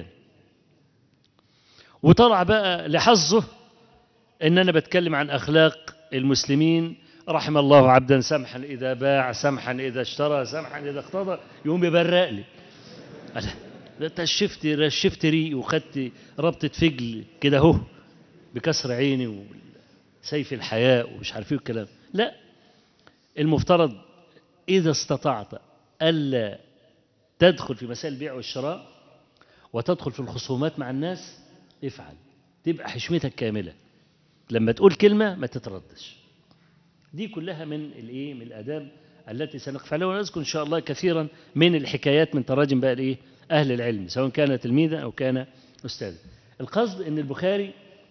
وطلع بقى لحظه ان انا بتكلم عن اخلاق المسلمين رحم الله عبدا سمحا اذا باع سمحا اذا اشترى سمحا اذا اقتضى يقوم يبرق لي قال ده انت شفت رشفت ريق وخدت ربطه فجل كده اهو بكسر عيني وسيف الحياء ومش عارف ايه الكلام لا المفترض اذا استطعت الا تدخل في مسائل البيع والشراء وتدخل في الخصومات مع الناس افعل تبقى حشمتك كامله لما تقول كلمة ما تتردش دي كلها من الايه من الاداب التي سنقف عليها ونذكر ان شاء الله كثيرا من الحكايات من تراجم بقى الايه اهل العلم سواء كان تلميذا او كان استاذا القصد ان البخاري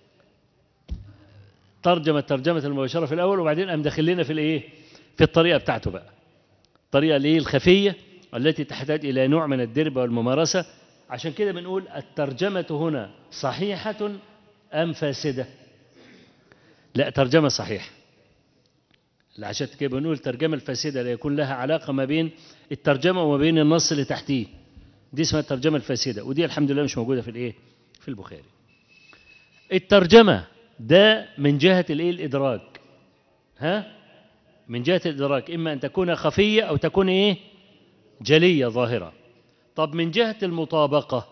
ترجم الترجمة المباشرة في الأول وبعدين قام داخل لنا في الإيه؟ في الطريقة بتاعته بقى. الطريقة الإيه؟ الخفية التي تحتاج إلى نوع من الدربة والممارسة عشان كده بنقول الترجمة هنا صحيحة أم فاسدة؟ لا ترجمة صحيحة عشان كده بنقول الترجمة الفاسدة لا يكون لها علاقة ما بين الترجمة وما بين النص اللي تحتيه دي اسمها الترجمة الفاسدة ودي الحمد لله مش موجودة في الايه في البخاري الترجمة ده من جهة الايه الإدراك ها من جهة الإدراك إما أن تكون خفية أو تكون إيه جلية ظاهرة طب من جهة المطابقة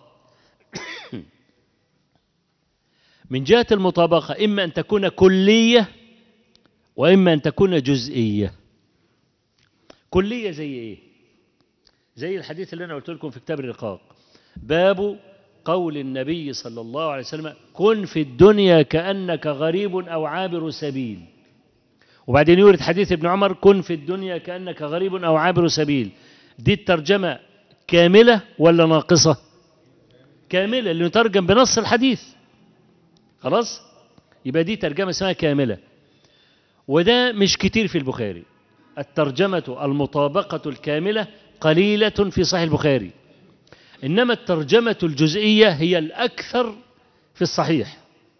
من جهة المطابقة إما أن تكون كلية وإما أن تكون جزئية كلية زي إيه زي الحديث اللي أنا قلت لكم في كتاب الرقاق باب قول النبي صلى الله عليه وسلم كن في الدنيا كأنك غريب أو عابر سبيل وبعدين يورد حديث ابن عمر كن في الدنيا كأنك غريب أو عابر سبيل دي الترجمة كاملة ولا ناقصة كاملة اللي نترجم بنص الحديث خلاص يبقى دي ترجمة اسمها كاملة وده مش كتير في البخاري الترجمة المطابقة الكاملة قليلة في صحيح البخاري إنما الترجمة الجزئية هي الأكثر في الصحيح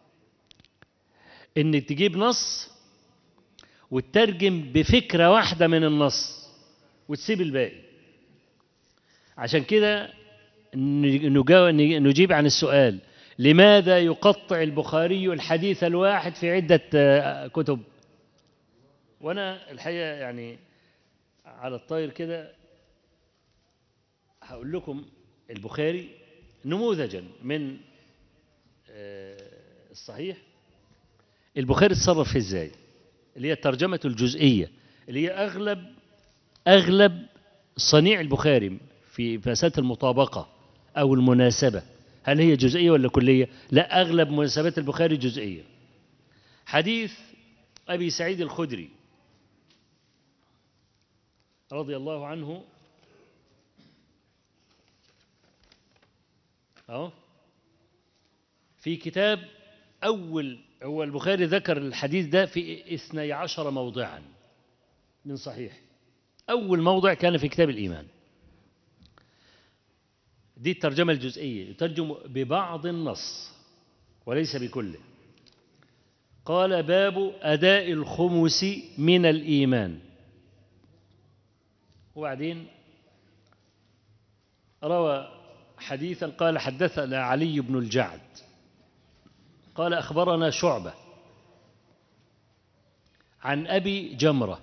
إن تجيب نص وتترجم بفكرة واحدة من النص وتسيب الباقي عشان كده نجيب عن السؤال لماذا يقطع البخاري الحديث الواحد في عدة كتب وأنا الحقيقة يعني على الطاير كده هقول لكم البخاري نموذجا من الصحيح البخاري اتصرف فيه ازاي اللي هي الترجمة الجزئية اللي هي أغلب أغلب صنيع البخاري في مسألة المطابقة أو المناسبة هل هي جزئية ولا كلية؟ لا أغلب مناسبات البخاري جزئية حديث أبي سعيد الخدري رضي الله عنه أهو في كتاب أول هو البخاري ذكر الحديث ده في اثني عشر موضعا من صحيح أول موضع كان في كتاب الإيمان دي الترجمة الجزئية يترجم ببعض النص وليس بكله قال باب أداء الخمس من الإيمان وبعدين روى حديثا قال حدثنا علي بن الجعد قال أخبرنا شعبة عن أبي جمرة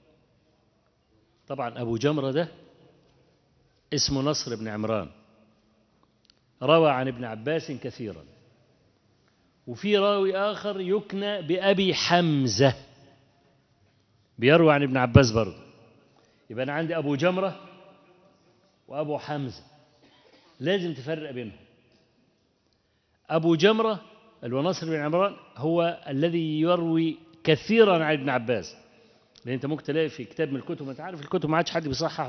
طبعا أبو جمرة ده اسمه نصر بن عمران روى عن ابن عباس كثيرا وفي راوي آخر يكنى بأبي حمزة بيروي عن ابن عباس برضه يبقى أنا عندي أبو جمرة وأبو حمزة لازم تفرق بينهم أبو جمرة الوناصر بن عمران هو الذي يروي كثيرا عن ابن عباس لان انت ممكن تلاقي في كتاب من الكتب انت عارف الكتب ما عادش حد بيصحح